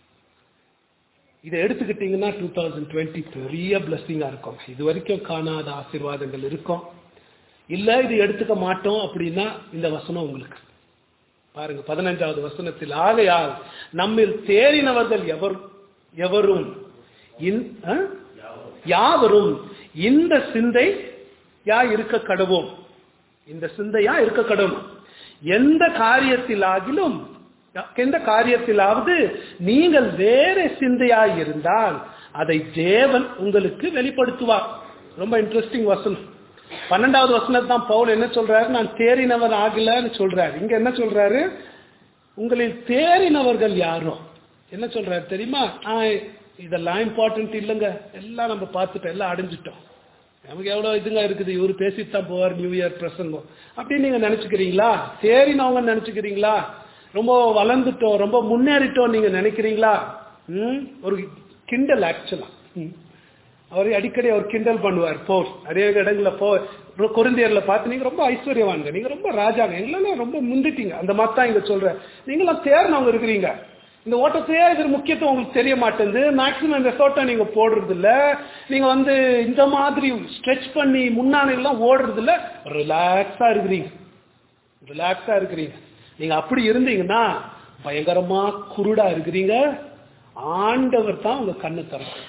Speaker 1: இதை எடுத்துக்கிட்டீங்கன்னா டூ தௌசண்ட் டுவெண்ட்டி பெரிய பிளஸ்ஸிங்கா இருக்கும் இது வரைக்கும் காணாத ஆசீர்வாதங்கள் இருக்கும் இல்ல இது எடுத்துக்க மாட்டோம் அப்படின்னா இந்த வசனம் உங்களுக்கு பாருங்க பதினஞ்சாவது வசனத்தில் ஆகையால் நம்மில் தேறினவர்கள் எவர் எவரும் இன்- ஆ? யாவரும் இந்த சிந்தை யா இருக்க கடவோம் இந்த சிந்தையா இருக்க கடவும் எந்த காரியத்திலாகிலும் எந்த காரியத்திலாவது நீங்கள் வேற சிந்தையாய் இருந்தால் அதை தேவன் உங்களுக்கு வெளிப்படுத்துவார் ரொம்ப இன்ட்ரெஸ்டிங் வசனம் பன்னெண்டாவது வசனத்தை தான் பவுல் என்ன சொல்றாரு நான் தேறினவன் ஆகலன்னு சொல்றாரு இங்க என்ன சொல்றாரு உங்களில் தேறினவர்கள் யாரோ என்ன சொல்றாரு தெரியுமா ஆ, இதெல்லாம் இம்பார்ட்டன்ட் இல்லைங்க எல்லாம் நம்ம பார்த்துட்டோம் எல்லாம் அடைஞ்சிட்டோம் நமக்கு எவ்வளவு இதுங்க இருக்குது இவரு பேசிட்டு தான் போவார் நியூ இயர் பிரசங்கம் அப்படின்னு நீங்க நினைச்சுக்கிறீங்களா தேறினவங்க நினைச்சுக்கிறீங்களா ரொம்ப வளர்ந்துட்டோம் ரொம்ப முன்னேறிட்டோம் நீங்க நினைக்கிறீங்களா ம்? ஒரு கிண்டல் ஆக்சுவலா அவர் அடிக்கடி அவர் கிண்டல் பண்ணுவார் போ நிறைய இடங்கள்ல போ குருந்தியர்ல பார்த்து நீங்க ரொம்ப ஐஸ்வர்யவாங்க நீங்க ரொம்ப ராஜாங்க எங்களெல்லாம் ரொம்ப முந்திட்டீங்க அந்த மாதிரி தான் இங்க சொல்ற நீங்களாம் தேர்னவங்க இருக்கிறீங்க இந்த ஓட்டத்தையே இது முக்கியத்துவம் உங்களுக்கு தெரிய மாட்டேங்குது மேக்சிமம் எஃபர்ட்டை நீங்க போடுறது இல்ல நீங்க வந்து இந்த மாதிரி ஸ்ட்ரெச் பண்ணி முன்னாடி எல்லாம் ஓடுறது இல்ல ரிலாக்ஸா இருக்கிறீங்க ரிலாக்ஸா இருக்கிறீங்க நீங்க அப்படி இருந்தீங்கன்னா பயங்கரமா குருடா இருக்கிறீங்க ஆண்டவர் தான் உங்க கண்ணை திறக்கும்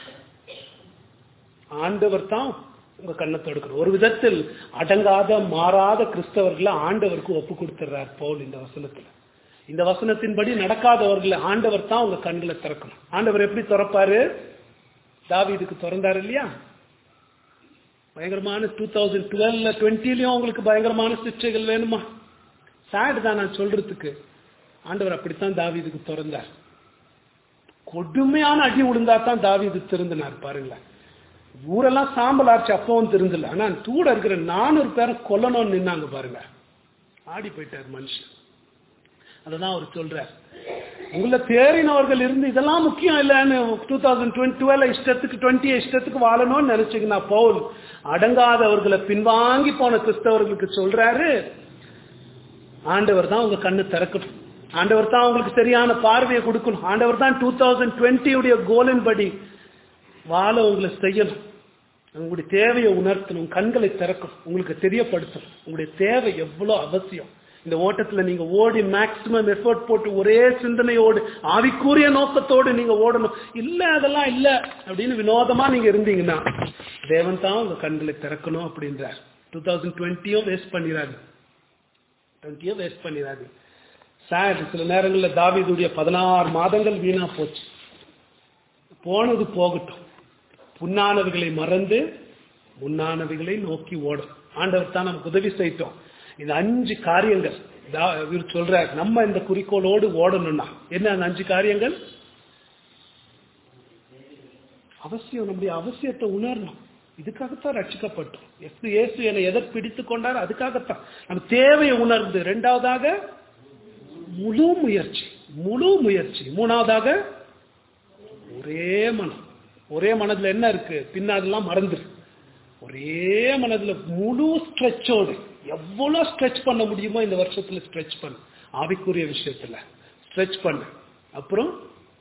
Speaker 1: ஆண்டவர் தான் உங்க கண்ணை தடுக்கணும் ஒரு விதத்தில் அடங்காத மாறாத கிறிஸ்தவர்களை ஆண்டவருக்கு ஒப்பு கொடுத்துறார் பவுல் இந்த வசனத்துல இந்த வசனத்தின்படி நடக்காதவர்களை ஆண்டவர் தான் உங்க கண்களை திறக்கணும் ஆண்டவர் எப்படி திறப்பாரு தாவீதுக்கு திறந்தாரு இல்லையா பயங்கரமான டூ தௌசண்ட் டுவெல்ல டுவெண்ட்டிலையும் உங்களுக்கு பயங்கரமான சிக்ஷைகள் வேணுமா சேட் தான் நான் சொல்றதுக்கு ஆண்டவர் அப்படித்தான் தாவீதுக்கு திறந்தார் கொடுமையான அடி விழுந்தா தான் தாவீது திருந்தினார் பாருங்களேன் ஊரெல்லாம் சாம்பல் ஆச்சு அப்பவும் திருந்தல ஆனா தூட இருக்கிற நானூறு பேரை கொல்லணும்னு நின்னாங்க பாருங்க ஆடி போயிட்டார் மனுஷன் அததான் அவர் சொல்றார் உங்களை தேறினவர்கள் இருந்து இதெல்லாம் முக்கியம் இல்லைன்னு டூ தௌசண்ட் டுவெண்ட்டி டுவெல் இஷ்டத்துக்கு டுவெண்ட்டி இஷ்டத்துக்கு வாழணும்னு நினைச்சீங்கன்னா பவுல் அடங்காதவர்களை பின்வாங்கி போன கிறிஸ்தவர்களுக்கு சொல்றாரு ஆண்டவர் தான் உங்க கண்ணு திறக்கணும் ஆண்டவர் தான் உங்களுக்கு சரியான பார்வையை கொடுக்கணும் ஆண்டவர் தான் டூ தௌசண்ட் டுவெண்ட்டியுடைய கோலின் படி வாழ உங்களை செய்யணும் உங்களுடைய தேவையை உணர்த்தணும் கண்களை திறக்கணும் உங்களுக்கு தெரியப்படுத்தணும் உங்களுடைய தேவை எவ்வளவு அவசியம் இந்த ஓட்டத்துல நீங்க ஓடி மேக்சிமம் எஃபர்ட் போட்டு ஒரே சிந்தனையோடு ஆவிக்கூறிய நோக்கத்தோடு நீங்க ஓடணும் இல்ல அதெல்லாம் இல்ல அப்படின்னு வினோதமா நீங்க இருந்தீங்கன்னா தேவன் தான் உங்க கண்களை திறக்கணும் அப்படின்றார் டூ தௌசண்ட் டுவெண்ட்டியும் வேஸ்ட் பண்ணிடாது டுவெண்ட்டியும் வேஸ்ட் பண்ணிடாது சார் சில நேரங்களில் தாவிதுடைய பதினாறு மாதங்கள் வீணா போச்சு போனது போகட்டும் புண்ணானவைகளை மறந்து முன்னானவைகளை நோக்கி ஓடும் ஆண்டவர் தான் நமக்கு உதவி செய்தோம் இந்த அஞ்சு காரியங்கள் இவர் சொல்றார் நம்ம இந்த குறிக்கோளோடு ஓடணும்னா என்ன அந்த அஞ்சு காரியங்கள் அவசியம் நம்முடைய அவசியத்தை உணரணும் இதுக்காகத்தான் ரட்சிக்கப்பட்டோம் எஸ் இயேசு என்னை எதை பிடித்து கொண்டார் அதுக்காகத்தான் நம்ம தேவையை உணர்ந்து ரெண்டாவதாக முழு முயற்சி முழு முயற்சி மூணாவதாக ஒரே மனம் ஒரே மனதுல என்ன இருக்கு பின்னாதெல்லாம் மறந்துரு ஒரே மனதுல முழு ஸ்ட்ரெச்சோடு எவ்வளவு ஸ்ட்ரெச் பண்ண முடியுமோ இந்த வருஷத்துல ஸ்ட்ரெச் பண்ணு ஆவிக்குரிய விஷயத்துல ஸ்ட்ரெச் பண்ணு அப்புறம்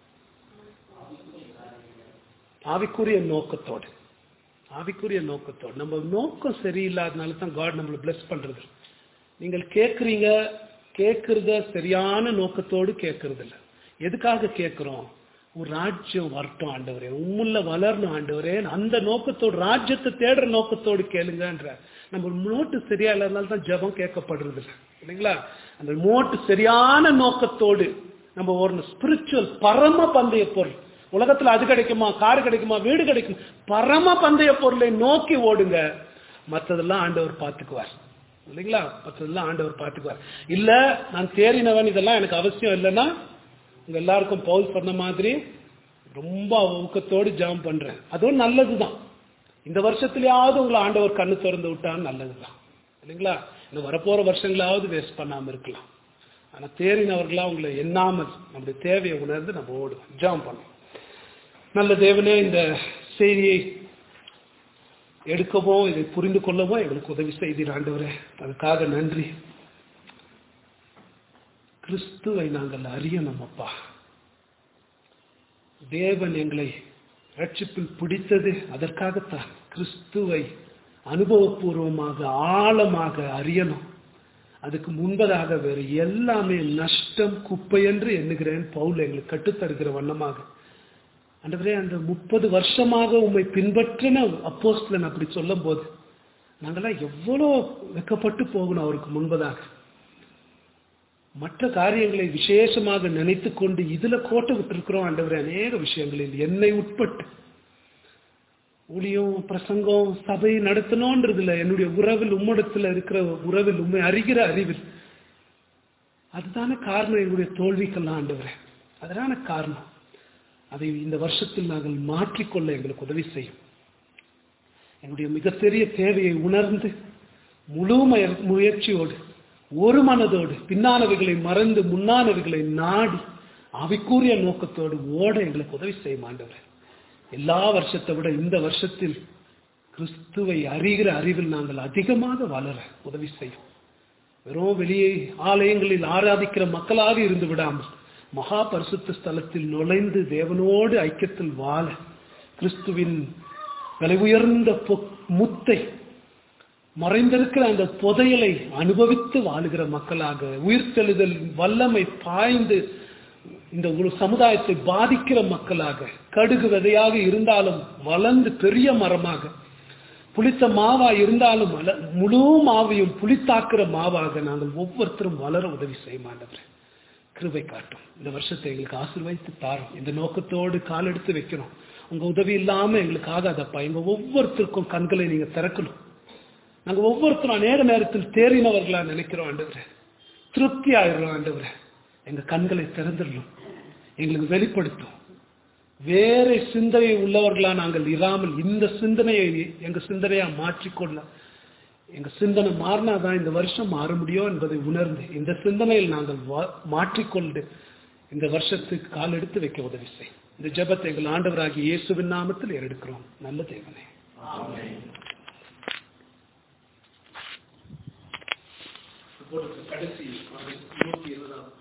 Speaker 1: ஆவிக்குரிய நோக்கத்தோடு ஆவிக்குரிய நோக்கத்தோடு நம்ம நோக்கம் சரியில்லாதனால தான் காட் நம்மளை பிளஸ் பண்றது நீங்கள் கேட்குறீங்க கேட்கறத சரியான நோக்கத்தோடு கேட்கறது இல்லை எதுக்காக கேட்கிறோம் ஒரு ராஜ்யம் வரட்டும் ஆண்டவரே உம்முள்ள வளரணும் ஆண்டவரே அந்த நோக்கத்தோடு ராஜ்யத்தை தேடுற நோக்கத்தோடு கேளுங்கன்ற நம்ம நோட்டு சரியா இல்லாதனால தான் ஜபம் கேட்கப்படுறது இல்லை இல்லைங்களா அந்த நோட்டு சரியான நோக்கத்தோடு நம்ம ஒரு ஸ்பிரிச்சுவல் பரம பந்தய பொருள் உலகத்துல அது கிடைக்குமா கார் கிடைக்குமா வீடு கிடைக்கும் பரம பந்தய பொருளை நோக்கி ஓடுங்க மற்றதெல்லாம் ஆண்டவர் பார்த்துக்குவார் இல்லைங்களா மற்றதெல்லாம் ஆண்டவர் பார்த்துக்குவார் இல்ல நான் தேறினவன் இதெல்லாம் எனக்கு அவசியம் இல்லைன்னா உங்க எல்லாருக்கும் பவுல் சொன்ன மாதிரி ரொம்ப ஊக்கத்தோடு ஜாம் பண்றேன் அதுவும் நல்லதுதான் இந்த வருஷத்துலயாவது உங்களை ஆண்டவர் கண்ணு திறந்து விட்டான்னு நல்லதுதான் இல்லைங்களா இந்த வரப்போற வருஷங்களாவது வேஸ்ட் பண்ணாம இருக்கலாம் ஆனா தேறினவர்களா உங்களை எண்ணாமல் நம்முடைய தேவையை உணர்ந்து நம்ம ஓடுவோம் ஜாம் பண்ணுவோம் நல்ல தேவனே இந்த செய்தியை எடுக்கவோ இதை புரிந்து கொள்ளவோ எங்களுக்கு உதவி செய்தீர் ஆண்டவரே அதுக்காக நன்றி கிறிஸ்துவை நாங்கள் அறியணும் அப்பா தேவன் எங்களை ரட்சிப்பில் பிடித்தது அதற்காகத்தான் கிறிஸ்துவை அனுபவபூர்வமாக ஆழமாக அறியணும் அதுக்கு முன்பதாக வேறு எல்லாமே நஷ்டம் குப்பை என்று எண்ணுகிறேன் பவுல் எங்களுக்கு கட்டுத்தருகிற வண்ணமாக அண்டவரே அந்த முப்பது வருஷமாக உண்மை பின்பற்றின அப்போஸ்லன் அப்படி சொல்லும் போது நாங்களாம் எவ்வளோ வெக்கப்பட்டு போகணும் அவருக்கு முன்பதாக மற்ற காரியங்களை விசேஷமாக நினைத்து கொண்டு இதுல கோட்டை விட்டுருக்கிறோம் ஆண்டவரே அநேக விஷயங்களில் என்னை உட்பட்டு ஊழியம் பிரசங்கம் சபை நடத்தணும்ன்றது இல்லை என்னுடைய உறவில் உம்மிடத்துல இருக்கிற உறவில் உண்மை அறிகிற அறிவில் அதுதானே காரணம் எங்களுடைய தோல்விக்கெல்லாம் ஆண்டவரே அதுதான காரணம் அதை இந்த வருஷத்தில் நாங்கள் மாற்றிக்கொள்ள எங்களுக்கு உதவி செய்யும் எங்களுடைய மிகப்பெரிய தேவையை உணர்ந்து முழு முயற்சியோடு ஒரு மனதோடு பின்னானவைகளை மறந்து முன்னானவைகளை நாடி அவைக்கூறிய நோக்கத்தோடு ஓட எங்களுக்கு உதவி செய்யும் ஆண்டவர் எல்லா வருஷத்தை விட இந்த வருஷத்தில் கிறிஸ்துவை அறிகிற அறிவில் நாங்கள் அதிகமாக வளர உதவி செய்யும் வெறும் வெளியே ஆலயங்களில் ஆராதிக்கிற மக்களாக இருந்து விடாமல் மகா பரிசுத்த ஸ்தலத்தில் நுழைந்து தேவனோடு ஐக்கியத்தில் வாழ கிறிஸ்துவின் விலை உயர்ந்த பொ- முத்தை மறைந்திருக்கிற அந்த புதையலை அனுபவித்து வாழுகிற மக்களாக உயிர்த்தெழுதல் வல்லமை பாய்ந்து இந்த ஒரு சமுதாயத்தை பாதிக்கிற மக்களாக கடுகு விதையாக இருந்தாலும் வளர்ந்து பெரிய மரமாக புளித்த மாவா இருந்தாலும் வள- முழு மாவையும் புளித்தாக்குற மாவாக நாங்கள் ஒவ்வொருத்தரும் வளர உதவி செய்ய மாட்டவரே கிருபை காட்டும் இந்த வருஷத்தை எங்களுக்கு ஆசீர்வதித்து தாரும் இந்த நோக்கத்தோடு கால் எடுத்து வைக்கிறோம் உங்க உதவி இல்லாம எங்களுக்கு ஆகாதப்பா எங்க ஒவ்வொருத்தருக்கும் கண்களை நீங்க திறக்கணும் நாங்க ஒவ்வொருத்தரும் நேர நேரத்தில் தேறினவர்களா நினைக்கிறோம் ஆண்டவரே திருப்தி ஆயிடுறோம் ஆண்டவரே எங்க கண்களை திறந்துடணும் எங்களுக்கு வெளிப்படுத்தும் வேற சிந்தனை உள்ளவர்களா நாங்கள் இராமல் இந்த சிந்தனையை எங்க சிந்தனையா மாற்றிக்கொள்ள எங்க சிந்தனை மாறினாதான் இந்த வருஷம் மாற முடியும் என்பதை உணர்ந்து இந்த சிந்தனையில் நாங்கள் வா- மாற்றிக்கொண்டு இந்த வருஷத்துக்கு கால் எடுத்து வைக்க உதவி செய் இந்த ஜெபத்தை எங்கள் ஆண்டவராகிய இயேசுவின் நாமத்தில் ஏறெடுக்கிறோம் நல்ல தேவனே கடைசி நூத்தி இருபதாம்